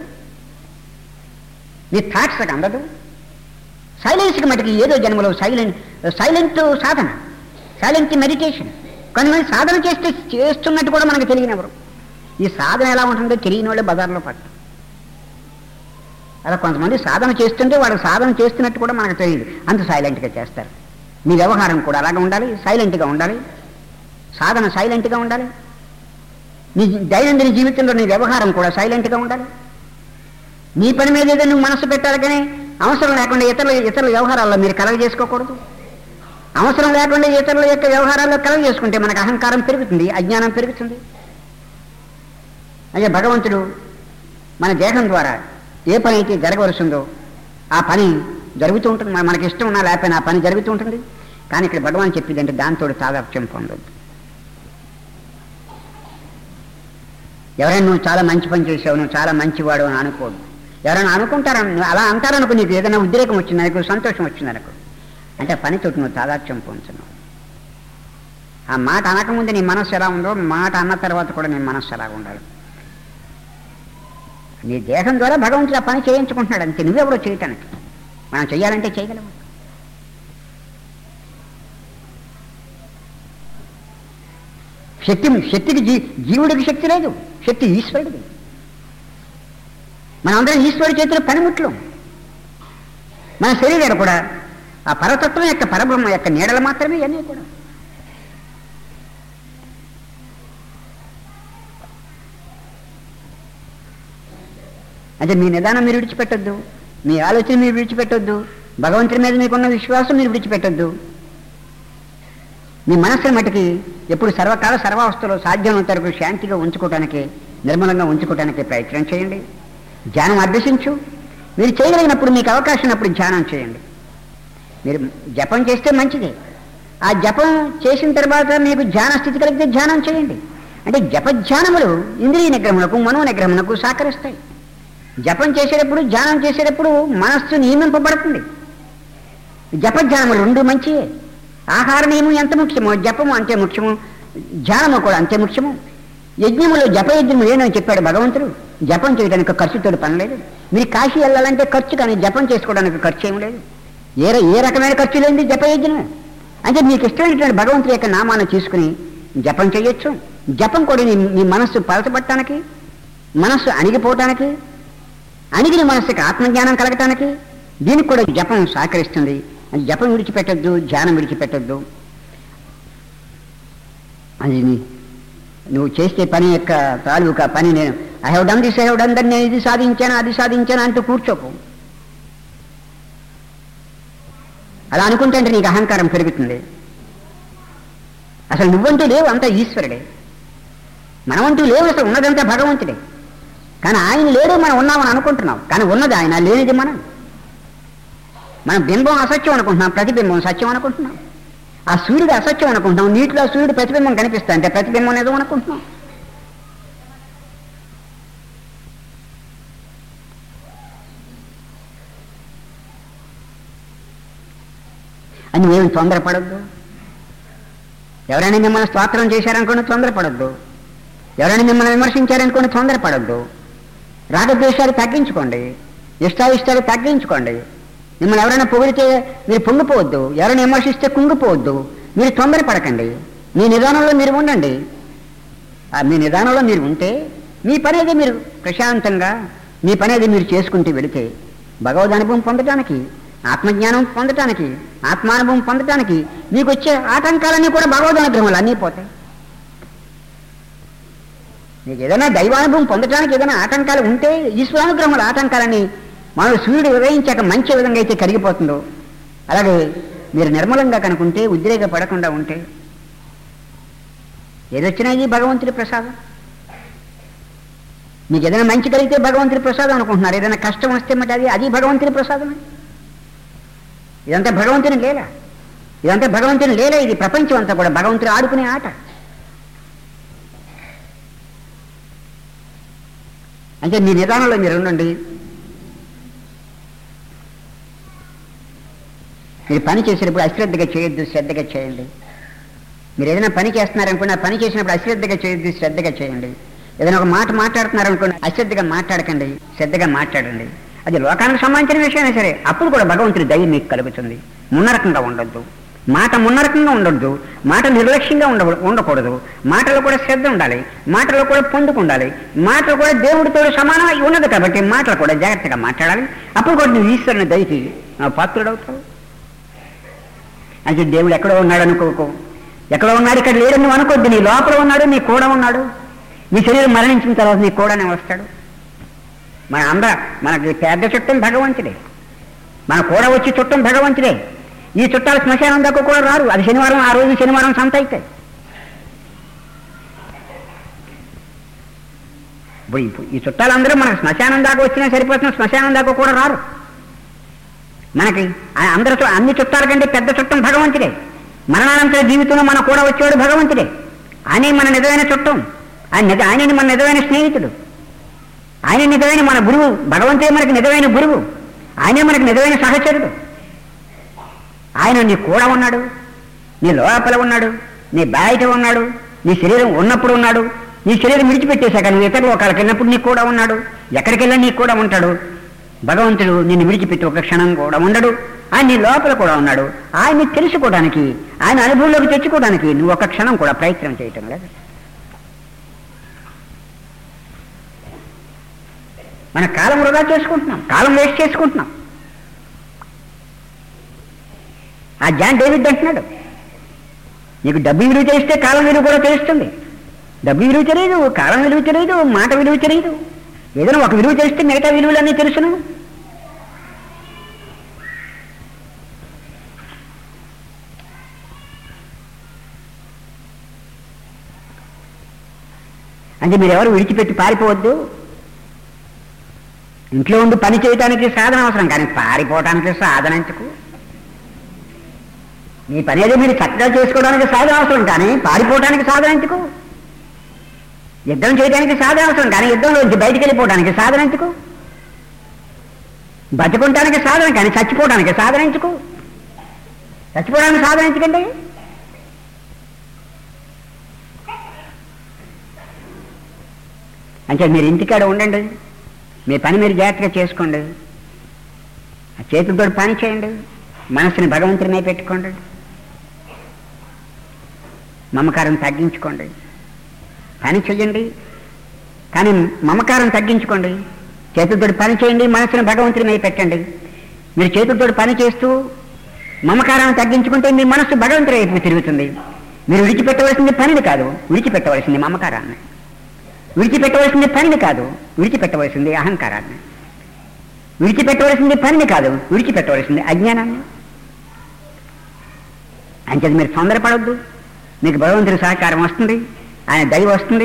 నీ థాట్స్కి అందదు సైలెన్స్కి మటుకి ఏదో జన్మలో సైలెంట్ సైలెంట్ సాధన సైలెంట్ మెడిటేషన్ కొంతమంది సాధన చేస్తే చేస్తున్నట్టు కూడా మనకు తెలియనివ్వరు ఈ సాధన ఎలా ఉంటుందో తెలియని వాళ్ళే బజార్లో పట్టు అలా కొంతమంది సాధన చేస్తుంటే వాళ్ళు సాధన చేస్తున్నట్టు కూడా మనకు తెలియదు అంత సైలెంట్గా చేస్తారు మీ వ్యవహారం కూడా అలాగే ఉండాలి సైలెంట్గా ఉండాలి సాధన సైలెంట్గా ఉండాలి నీ దైనందిన జీవితంలో నీ వ్యవహారం కూడా సైలెంట్గా ఉండాలి నీ పని మీద ఏదో నువ్వు మనసు పెట్టాలి కానీ అవసరం లేకుండా ఇతరుల ఇతరుల వ్యవహారాల్లో మీరు కలగ చేసుకోకూడదు అవసరం లేకుండా ఇతరుల యొక్క వ్యవహారాల్లో కలవ చేసుకుంటే మనకు అహంకారం పెరుగుతుంది అజ్ఞానం పెరుగుతుంది అయ్యే భగవంతుడు మన దేహం ద్వారా ఏ పని అయితే జరగవలసిందో ఆ పని జరుగుతూ ఉంటుంది మన- మనకి ఇష్టం ఉన్నా లేకపోయినా ఆ పని జరుగుతూ ఉంటుంది కానీ ఇక్కడ భగవాన్ చెప్పింది అంటే దాంతో తాదాప్యం పొందొద్దు ఎవరైనా నువ్వు చాలా మంచి పని చేసావు నువ్వు చాలా మంచివాడు అని అనుకోదు ఎవరైనా అనుకుంటారా నువ్వు అలా అంటారనుకో నీకు ఏదైనా ఉద్రేకం వచ్చింది అనుకో సంతోషం వచ్చింది అనుకో అంటే పనితోటి నువ్వు తాదాత్యం పొందుతున్నావు ఆ మాట అనకముందు నీ మనస్సు ఎలా ఉందో మాట అన్న తర్వాత కూడా నీ మనస్సు ఎలా ఉండాలి నీ దేహం ద్వారా భగవంతుడు ఆ పని చేయించుకుంటున్నాడు అంతే నువ్వెవడో చేయటానికి మనం చెయ్యాలంటే చేయగలము శక్తి శక్తికి జీ జీవుడికి శక్తి లేదు శక్తి ఈశ్వరుడిది మనందరం ఈశ్వరుడి చేతిలో పనిముట్లు మన శరీరాలు కూడా ఆ పరతత్వం యొక్క పరబ్రహ్మ యొక్క నీడలు మాత్రమే ఇవన్నీ కూడా అంటే మీ నిదానం మీరు విడిచిపెట్టొద్దు మీ ఆలోచన మీరు విడిచిపెట్టొద్దు భగవంతుడి మీద మీకున్న విశ్వాసం మీరు విడిచిపెట్టొద్దు మీ మనస్సుని మటుకి ఎప్పుడు సర్వకాల సర్వావస్థలో సాధ్యమైనంత వరకు శాంతిగా ఉంచుకోవటానికి నిర్మలంగా ఉంచుకోవటానికి ప్రయత్నం చేయండి ధ్యానం అభ్యసించు మీరు చేయగలిగినప్పుడు మీకు అవకాశం ఉన్నప్పుడు ధ్యానం చేయండి మీరు జపం చేస్తే మంచిదే ఆ జపం చేసిన తర్వాత మీకు ధ్యాన స్థితి కలిగితే ధ్యానం చేయండి అంటే జప ధ్యానములు ఇంద్రియ నిగ్రహములకు మనో నిగ్రహములకు సహకరిస్తాయి జపం చేసేటప్పుడు ధ్యానం చేసేటప్పుడు మనస్సు నియమింపబడుతుంది జపధ్యానములు రెండు మంచియే ఆహార నియమం ఎంత ముఖ్యమో జపము అంతే ముఖ్యము ధ్యానము కూడా అంతే ముఖ్యము యజ్ఞములో జపయజ్ఞము లేనని చెప్పాడు భగవంతుడు జపం చేయడానికి ఖర్చుతో పని లేదు మీరు కాశీ వెళ్ళాలంటే ఖర్చు కానీ జపం చేసుకోవడానికి ఖర్చు ఏం లేదు ఏ ర- ఏ రకమైన ఖర్చు లేనిది జపయజ్ఞమే అంటే మీకు ఇష్టమైనటువంటి భగవంతుడి యొక్క నామాన్ని తీసుకుని జపం చేయొచ్చు జపం కూడా నీ నీ మనస్సు పలచబట్టడానికి మనస్సు అణిగిపోవటానికి అణిగిన మనస్సుకి ఆత్మజ్ఞానం కలగటానికి దీనికి కూడా జపం సహకరిస్తుంది అది జపం విడిచిపెట్టద్దు ధ్యానం విడిచిపెట్టద్దు అది నీ- నువ్వు చేసే పని యొక్క తాలూకా పని నేను I have done this I have done then నేను ఇది సాధించాను అది సాధించాను అంటూ కూర్చోకు అలా అనుకుంటే అంటే నీకు అహంకారం పెరుగుతుంది అసలు నువ్వంటూ లేవు అంతా ఈశ్వరుడే మనమంటూ లేవు అసలు ఉన్నదంతా భగవంతుడే కానీ ఆయన లేడు మనం ఉన్నామని అనుకుంటున్నాం కానీ ఉన్నది ఆయన లేనిది మనం మనం బింబం అసత్యం అనుకుంటున్నాం ప్రతిబింబం సత్యం అనుకుంటున్నాం ఆ సూర్యుడు అసత్యం అనుకుంటున్నాం నీటిలో సూర్యుడు ప్రతిబింబం కనిపిస్తా అంటే ప్రతిబింబం ఏదో అనుకుంటున్నాం అని నువ్వేమి తొందరపడద్దు ఎవరైనా మిమ్మల్ని స్తోత్రం చేశారనుకోండి తొందరపడద్దు ఎవరైనా మిమ్మల్ని విమర్శించారనుకోండి తొందరపడద్దు రాగద్వేషాలు తగ్గించుకోండి ఇష్టాయిష్టాలు తగ్గించుకోండి మిమ్మల్ని ఎవరైనా పొగిడితే మీరు పొంగిపోవద్దు ఎవరైనా విమర్శిస్తే కుంగిపోవద్దు మీరు తొందరపడకండి మీ నిదానంలో మీరు ఉండండి ఆ మీ నిదానంలో మీరు ఉంటే మీ పని ఏదో మీరు ప్రశాంతంగా మీ పని ఏదో మీరు చేసుకుంటూ వెళితే భగవద్ అనుభవం పొందటానికి ఆత్మజ్ఞానం పొందటానికి ఆత్మానుభవం పొందటానికి మీకు వచ్చే ఆటంకాలన్నీ కూడా భగవద్ అనుగ్రహములు అన్నీ పోతాయి మీకు ఏదైనా దైవానుభవం పొందడానికి ఏదైనా ఆటంకాలు ఉంటే ఈశ్వరానుగ్రహముల ఆటంకాలని మనం సూర్యుడు ఉదయించాక మంచి విధంగా అయితే కరిగిపోతుందో అలాగే మీరు నిర్మలంగా కనుకుంటే ఉద్రేక పడకుండా ఉంటే ఏదొచ్చినా ఇది భగవంతుడి ప్రసాదం మీకు ఏదైనా మంచి కలిగితే భగవంతుడి ప్రసాదం అనుకుంటున్నారు ఏదైనా కష్టం వస్తే మరి అది అది భగవంతుడి ప్రసాదమే ఇదంతా భగవంతుని లేలా ఇదంతా భగవంతుని లేలా ఇది ప్రపంచం అంతా కూడా భగవంతుడు ఆడుకునే ఆట అంటే మీ నిదానంలో మీరు ఉండండి మీరు పని చేసేటప్పుడు అశ్రద్ధగా చేయొద్దు శ్రద్ధగా చేయండి మీరు ఏదైనా పని చేస్తున్నారనుకోండి ఆ పని చేసినప్పుడు అశ్రద్ధగా చేయొద్దు శ్రద్ధగా చేయండి ఏదైనా ఒక మాట మాట్లాడుతున్నారనుకోండి అశ్రద్ధగా మాట్లాడకండి శ్రద్ధగా మాట్లాడండి అది లోకానికి సంబంధించిన విషయమైనా సరే అప్పుడు కూడా భగవంతుడి దయ మీకు కలుగుతుంది మున్నరకంగా ఉండొద్దు మాట మున్నరకంగా ఉండొద్దు మాట నిర్లక్ష్యంగా ఉండ ఉండకూడదు మాటలో కూడా శ్రద్ధ ఉండాలి మాటలో కూడా పొందుకు ఉండాలి మాటలు కూడా దేవుడితో సమానమై ఉన్నది కాబట్టి మాటలు కూడా జాగ్రత్తగా మాట్లాడాలి అప్పుడు కూడా నువ్వు ఈశ్వరుని దయకి ఆ, పాత్రుడవుతావు అంటే దేవుడు ఎక్కడో ఉన్నాడు అనుకోకు ఎక్కడో ఉన్నాడు ఇక్కడ లేడు నువ్వు అనుకోద్దు నీ లోపల ఉన్నాడు నీ కూడా ఉన్నాడు నీ శరీరం మరణించిన తర్వాత నీ కూడానే వస్తాడు మన అంద మనకి పెద్ద చుట్టం భగవంతుడే మన కూడా వచ్చి చుట్టం భగవంతుడే ఈ చుట్టాలు శ్మశానం దాకా కూడా రారు అది శనివారం ఆ రోజు శనివారం సంత అవుతాయి ఇప్పుడు ఇప్పుడు ఈ చుట్టాలందరూ మనకు శ్మశానం దాకా వచ్చినా సరిపోతున్న శ్మశానం దాకా కూడా రారు మనకి ఆ- అందరి చు- అన్ని చుట్టాల కంటే పెద్ద చుట్టం భగవంతుడే మరణానంతర జీవితంలో మన కూడా వచ్చేవాడు భగవంతుడే ఆయనే మన నిజమైన చుట్టం ఆయన నిజ ఆయనని మన నిజమైన స్నేహితుడు ఆయన నిజమైన మన గురువు భగవంతుడే మనకి నిజమైన గురువు ఆయనే మనకి నిజమైన సహచరుడు ఆయన నీ కూడా ఉన్నాడు నీ లోపల ఉన్నాడు నీ బయట ఉన్నాడు నీ శరీరం ఉన్నప్పుడు ఉన్నాడు నీ శరీరం విడిచిపెట్టేశాక నువ్వు ఇతర లోకాలకు వెళ్ళినప్పుడు నీకు కూడా ఉన్నాడు ఎక్కడికి వెళ్ళినా నీకు కూడా ఉంటాడు భగవంతుడు నిన్ను విడిచిపెట్టి ఒక క్షణం కూడా ఉండడు ఆయన నీ లోపల కూడా ఉన్నాడు ఆయన్ని తెలుసుకోవడానికి ఆయన అనుభవంలోకి తెచ్చుకోవడానికి నువ్వు ఒక క్షణం కూడా ప్రయత్నం చేయటం లేదు మన కాలం వృధా చేసుకుంటున్నాం కాలం వేస్ట్ చేసుకుంటున్నాం ఆ జాన్ డేవిడ్ అంటున్నాడు నీకు డబ్బు విలువ తెలిస్తే కాలం విలువ కూడా తెలుస్తుంది డబ్బు విలువ తెలియదు కాలం విలువ తెలియదు మాట విలువ తెలియదు ఏదైనా ఒక విలువ తెలిస్తే మిగతా విలువలన్నీ తెలుసును అంటే మీరు ఎవరు విడిచిపెట్టి పారిపోవద్దు ఇంట్లో ఉండి పని చేయడానికి సాధన అవసరం కానీ పారిపోవటానికి సాధన ఎందుకు మీ పని ఏదో మీరు చక్కగా చేసుకోవడానికి సాధన అవసరం కానీ పారిపోవడానికి సాధన ఎందుకు యుద్ధం చేయడానికి సాధన అవసరం కానీ యుద్ధంలోంచి బయటికి వెళ్ళిపోవడానికి సాధన ఎందుకు బతుకుంటానికి సాధన కానీ చచ్చిపోవడానికి సాధన ఎందుకు చచ్చిపోవడానికి సాధన ఎందుకండి అంటే మీరు ఇంటికాడ ఉండండి మీ పని మీరు జాగ్రత్తగా చేసుకోండి ఆ చేతులతో పని చేయండి మనసుని భగవంతుని మీద పెట్టుకోండి మమకారం తగ్గించుకోండి పని చెయ్యండి కానీ మమకారం తగ్గించుకోండి చేతులతో పని చేయండి మనసుని భగవంతుని మీద పెట్టండి మీరు చేతులతో పని చేస్తూ మమకారాన్ని తగ్గించుకుంటే మీ మనసు భగవంతుడి వైపు తిరుగుతుంది మీరు విడిచిపెట్టవలసింది పనిని కాదు విడిచిపెట్టవలసింది మమకారాన్ని విడిచిపెట్టవలసింది పనిని కాదు విడిచిపెట్టవలసింది అహంకారాన్ని విడిచిపెట్టవలసింది పనిని కాదు విడిచిపెట్టవలసింది అజ్ఞానాన్ని అంచేది మీరు తొందరపడొద్దు మీకు భగవంతుడి సహకారం వస్తుంది ఆయన దయ వస్తుంది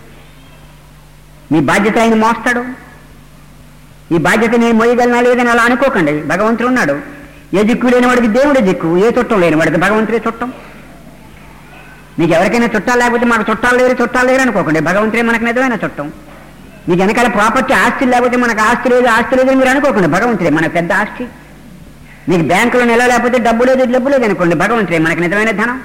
మీ బాధ్యత ఆయన మోస్తాడు ఈ బాధ్యత నేను మోయగలనా లేదని అలా అనుకోకండి భగవంతుడు ఉన్నాడు ఏ దిక్కు లేని వాడికి దేవుడి దిక్కు ఏ చుట్టం లేని వాడికి భగవంతుడే చుట్టం మీకు ఎవరికైనా చుట్టాలు లేకపోతే మాకు చుట్టాలు లేరు చుట్టాలు లేరు అనుకోకండి భగవంతుడే మనకు నిజమైన చుట్టం మీకు వెనకాల ప్రాపర్టీ ఆస్తి లేకపోతే మనకు ఆస్తి లేదు ఆస్తి లేదు అని మీరు అనుకోకండి భగవంతుడే మన పెద్ద ఆస్తి మీకు బ్యాంకులో నిల లేకపోతే డబ్బు లేదు డబ్బు లేదు అనుకోండి భగవంతుడే మనకు నిజమైన ధనం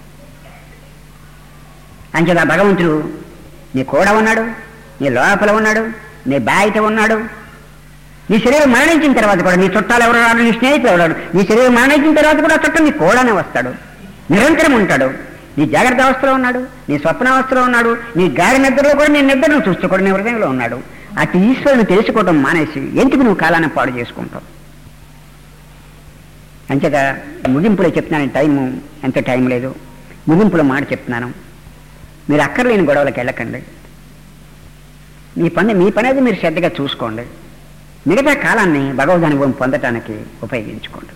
అంచేత ఆ భగవంతుడు నీ కూడా ఉన్నాడు నీ లోపల ఉన్నాడు నీ బయట ఉన్నాడు నీ శరీరం మరణించిన తర్వాత కూడా నీ చుట్టాలు ఎవరు రాడు నీ స్నేహితులు ఎవరు రాడు నీ శరీరం మరణించిన తర్వాత కూడా ఆ చుట్టం నీ కూడానే వస్తాడు నిరంతరం ఉంటాడు నీ జాగ్రత్త అవస్థలో ఉన్నాడు నీ స్వప్నావస్థలో ఉన్నాడు నీ గాడి నిద్రలో కూడా నీ నిద్రను చూస్తూ కూడా నీ హృదయంలో ఉన్నాడు అటు ఈశ్వరుని తెలుసుకోవడం మానేసి ఎందుకు నువ్వు కాలాన్ని పాడు చేసుకుంటావు అంచేత ముగింపులో చెప్తున్నాను టైము ఎంత టైం లేదు ముగింపులో మాట చెప్తున్నాను మీరు అక్కర్లేని గొడవలకు వెళ్ళకండి మీ పని మీ పని అది మీరు శ్రద్ధగా చూసుకోండి మిగతా కాలాన్ని భగవద్ అనుభవం పొందటానికి ఉపయోగించుకోండి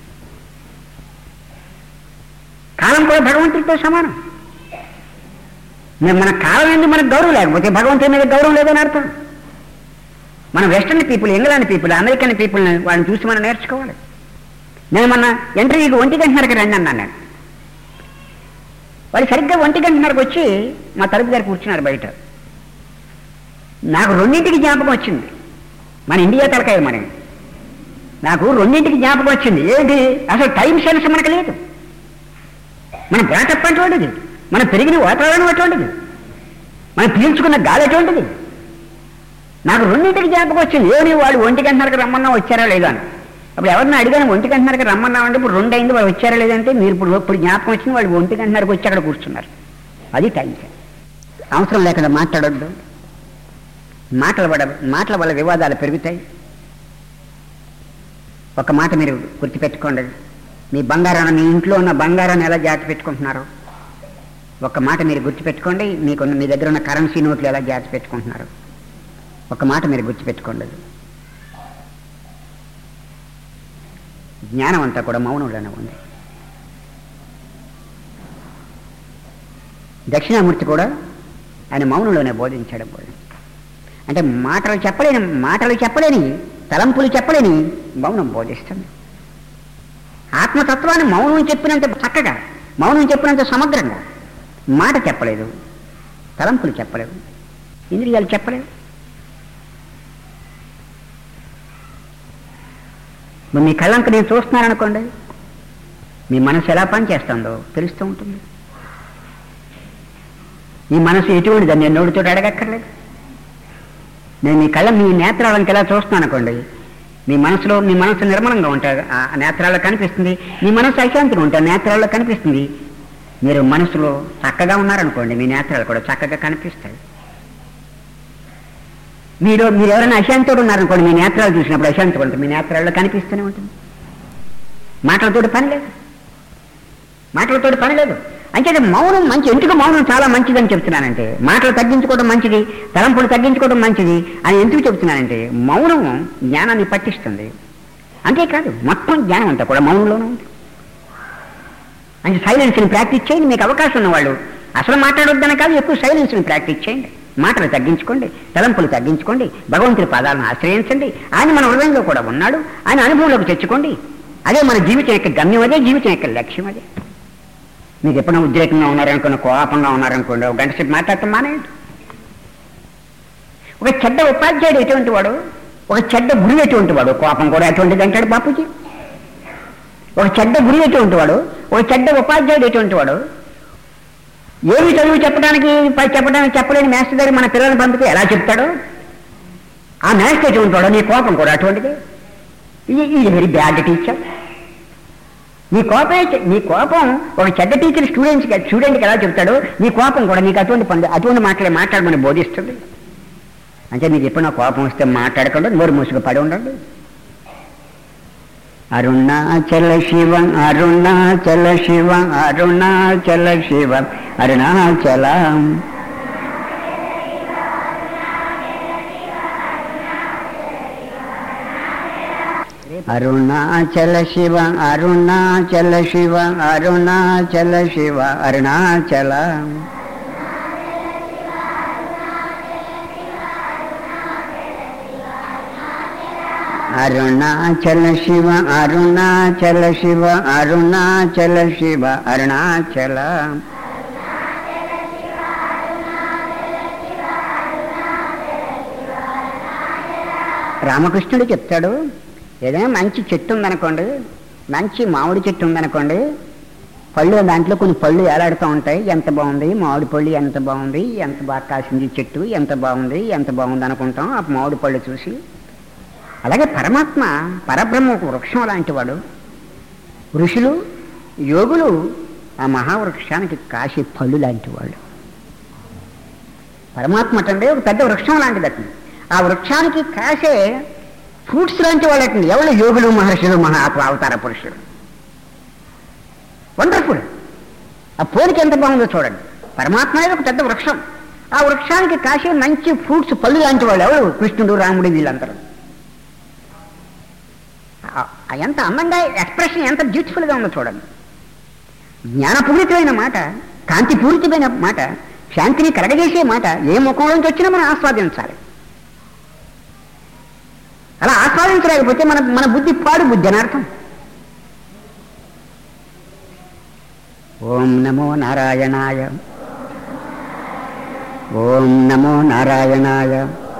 కాలం కూడా భగవంతుడితో సమానం మరి మన కాలం ఎందుకు మనకు గౌరవం లేకపోతే భగవంతుడి మీద గౌరవం లేదని అర్థం మన western people England people American people వాళ్ళని చూసి మనం నేర్చుకోవాలి నేను మొన్న ఇంటర్వ్యూకి ఒంటి గంటన్నరకి రండి అన్నాను నేను వాళ్ళు సరిగ్గా ఒంటి గంటన్నరకు వచ్చి మా తలుపు గారు కూర్చున్నారు బయట నాకు రెండింటికి జ్ఞాపకం వచ్చింది మన ఇండియా తలకాయ మన నాకు రెండింటికి జ్ఞాపకం వచ్చింది ఏంటి అసలు టైం సెన్స్ మనకు లేదు మన బ్యాటప్ అటువంటిది మనం పెరిగిన వాతావరణం అటువంటిది మనం పీల్చుకున్న గాలి అటువంటిది నాకు రెండింటికి జ్ఞాపకం వచ్చింది ఏమి వాళ్ళు ఒంటి గంటన్నరకు రమ్మన్నా వచ్చారా లేదా అని అప్పుడు ఎవరిని అడిగాను ఒంటి గంటన్నరకు రమ్మన్నా అంటే ఇప్పుడు రెండు అయింది వాళ్ళు వచ్చారా లేదంటే మీరు ఇప్పుడు ఇప్పుడు జ్ఞాపకం వచ్చింది వాళ్ళు ఒంటి గంటన్నరకు వచ్చి అక్కడ కూర్చున్నారు అది టైం సెన్స్ అవసరం లేకుండా మాట్లాడొద్దు మాటల వల్ల మాటల వల్ల వివాదాలు పెరుగుతాయి ఒక మాట మీరు గుర్తుపెట్టుకోండి మీ బంగారాన్ని మీ ఇంట్లో ఉన్న బంగారాన్ని ఎలా జాగ్రత్త పెట్టుకుంటున్నారు ఒక మాట మీరు గుర్తుపెట్టుకోండి మీకున్న మీ దగ్గర ఉన్న కరెన్సీ నోట్లు ఎలా జాగ్రత్త పెట్టుకుంటున్నారు ఒక మాట మీరు గుర్తుపెట్టుకోండి జ్ఞానం అంతా కూడా మౌనంలోనే ఉంది దక్షిణామూర్తి కూడా ఆయన మౌనంలోనే బోధించాడు బోధ అంటే మాటలు చెప్పలేని మాటలు చెప్పలేని తలంపులు చెప్పలేని మౌనం బోధిస్తుంది ఆత్మతత్వాన్ని మౌనం చెప్పినంత చక్కగా మౌనం చెప్పినంత సమగ్రంగా మాట చెప్పలేదు తలంపులు చెప్పలేవు ఇంద్రియాలు చెప్పలేవు మరి మీ కళ్ళంక నేను చూస్తున్నాననుకోండి మీ మనసు ఎలా పనిచేస్తుందో తెలుస్తూ ఉంటుంది ఈ మనసు ఎటువంటిది నేను నోటితో అడగక్కర్లేదు నేను మీ కళ్ళ మీ నేత్రాలను ఎలా చూస్తున్నాను అనుకోండి మీ మనసులో మీ మనసు నిర్మలంగా ఉంటారు ఆ నేత్రాల్లో కనిపిస్తుంది మీ మనసు అశాంతిగా ఉంటారు నేత్రాల్లో కనిపిస్తుంది మీరు మనసులో చక్కగా ఉన్నారనుకోండి మీ నేత్రాలు కూడా చక్కగా కనిపిస్తాయి మీరు మీరు ఎవరైనా అశాంతుడు ఉన్నారనుకోండి మీ నేత్రాలు చూసినప్పుడు అశాంతిగా ఉంటుంది మీ నేత్రాల్లో కనిపిస్తూనే ఉంటుంది మాటలతోటి పని లేదు మాటలతోటి పని లేదు అంటే మౌనం మంచి ఎందుకు మౌనం చాలా మంచిదని చెప్తున్నానంటే మాటలు తగ్గించుకోవడం మంచిది తలంపులు తగ్గించుకోవడం మంచిది అని ఎందుకు చెప్తున్నానంటే మౌనం జ్ఞానాన్ని పట్టిస్తుంది అంతేకాదు మొత్తం జ్ఞానం అంతా కూడా మౌనంలోనే ఉంది అంటే సైలెన్స్ని ప్రాక్టీస్ చేయండి మీకు అవకాశం ఉన్నవాళ్ళు అసలు మాట్లాడొద్దన కాదు ఎక్కువ సైలెన్స్ని ప్రాక్టీస్ చేయండి మాటలు తగ్గించుకోండి తలంపులు తగ్గించుకోండి భగవంతుడి పాదాలను ఆశ్రయించండి ఆయన మన హృదయంలో కూడా ఉన్నాడు ఆయన అనుభవంలోకి తెచ్చుకోండి అదే మన జీవితం యొక్క గమ్యం అదే జీవితం యొక్క లక్ష్యం అదే మీకు ఎప్పుడైనా ఉద్రేకంగా ఉన్నారనుకున్న కోపంగా ఉన్నారనుకోండి ఒక గంట సేపు మాట్లాడటం మానేయండి ఒక చెడ్డ ఉపాధ్యాయుడు ఎటువంటి వాడు ఒక చెడ్డ గురి ఎటువంటి వాడు కోపం కూడా ఎటువంటిది అంటాడు బాపూజీ ఒక చెడ్డ గురి ఎటువంటి వాడు ఒక చెడ్డ ఉపాధ్యాయుడు ఎటువంటి వాడు ఏమి చదువు చెప్పడానికి ప- చెప్పడానికి చెప్పలేని మేస్టర్ దగ్గర మన పిల్లల్ని పంపితే ఎలా చెప్తాడు ఆ మేస్టర్ ఎటువంటి వాడు నీ కోపం కూడా అటువంటిది ఈ వెరీ బ్యాడ్ టీచర్ నీ కోపం నీ కోపం ఒక చెడ్డ టీచర్ స్టూడెంట్స్కి స్టూడెంట్కి ఎలా చెప్తాడో నీ కోపం కూడా నీకు అటువంటి పని అటువంటి మాటలే మాట్లాడమని బోధిస్తుంది అంటే మీకు ఎప్పుడైనా కోపం వస్తే మాట్లాడకుండా నోరు మూసుకు పడి ఉండండి అరుణాచల శివ అరుణాచల శివ అరుణాచల శివ అరుణాచల అరుణాచల శివ అరుణాచల శివ అరుణాచల శివ అరుణాచల అరుణాచల శివ అరుణాచల శివ అరుణాచల శివ అరుణాచల రామకృష్ణుడు చెప్తాడు ఏదైనా మంచి చెట్టు ఉందనుకోండి మంచి మామిడి చెట్టు ఉందనుకోండి పళ్ళు దాంట్లో కొన్ని పళ్ళు ఏలాడుతూ ఉంటాయి ఎంత బాగుంది మామిడి పళ్ళు ఎంత బాగుంది ఎంత బాగా కాసింది ఈ చెట్టు ఎంత బాగుంది ఎంత బాగుంది అనుకుంటాం ఆ మామిడి పళ్ళు చూసి అలాగే పరమాత్మ పరబ్రహ్మ ఒక వృక్షం లాంటి వాడు ఋషులు యోగులు ఆ మహావృక్షానికి కాసే పళ్ళు లాంటి వాళ్ళు పరమాత్మ అంటే ఒక పెద్ద వృక్షం లాంటిది అతను ఆ వృక్షానికి కాసే ఫ్రూట్స్ లాంటి వాళ్ళటండి ఎవరు యోగులు మహర్షులు మహా అవతార పురుషులు వండర్ఫుల్ ఆ పోలిక ఎంత బాగుందో చూడండి పరమాత్మ అనేది ఒక పెద్ద వృక్షం ఆ వృక్షానికి కాసే మంచి ఫ్రూట్స్ పళ్ళు లాంటి వాళ్ళు ఎవరు కృష్ణుడు రాముడు వీళ్ళందరూ ఆ- ఆ ఎంత అందంగా ఎక్స్ప్రెషన్ ఎంత బ్యూటిఫుల్గా ఉందో చూడండి జ్ఞానపూరితమైన మాట కాంతిపూరితమైన మాట శాంతిని కలగజేసే మాట ఏ ముఖంలోంచి వచ్చినా మనం ఆస్వాదించాలి అలా ఆస్వాదించలేకపోతే మన మన బుద్ధి పాడు బుద్ధి అని అర్థం ఓం నమో నారాయణాయ ఓం నమో నారాయణాయ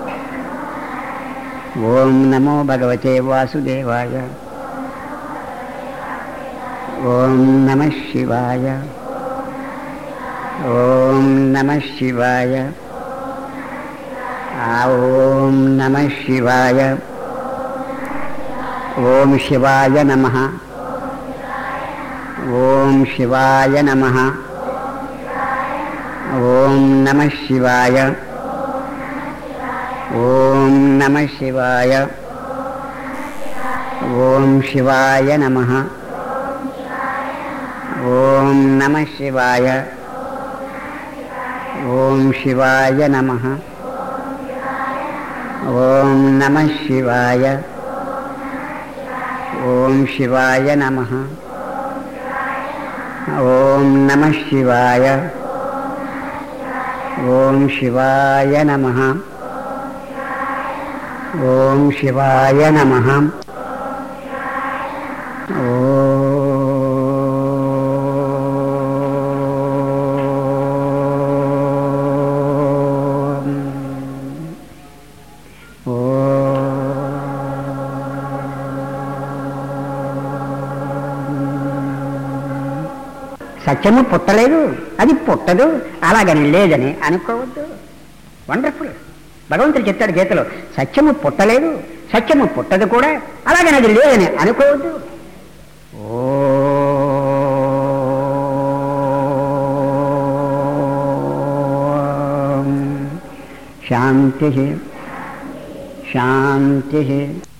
ఓం నమో భగవతే వాసుదేవాయ ఓం నమ శివాయ ఓం నమ శివాయ ఆ ఓం నమ శివాయ ఓం శివాయ నమ ఓం శివాయ నమ ఓం నమ శివాయ ఓం నమ శివాయ ఓం శివాయ నమ ఓం నమ శివాయ ఓం శివాయ నమ ఓం నమ శివాయ ఓం శివాయ నమ ఓం నమ శివాయ ఓం శివాయ నమ ఓం శివాయ నమ సత్యము పుట్టలేదు అది పుట్టదు అలాగని లేదని అనుకోవద్దు వండర్ఫుల్ భగవంతుడు చెప్తాడు గీతలో సత్యము పుట్టలేదు సత్యము పుట్టదు కూడా అలాగని అది లేదని అనుకోవద్దు ఓం శాంతి శాంతి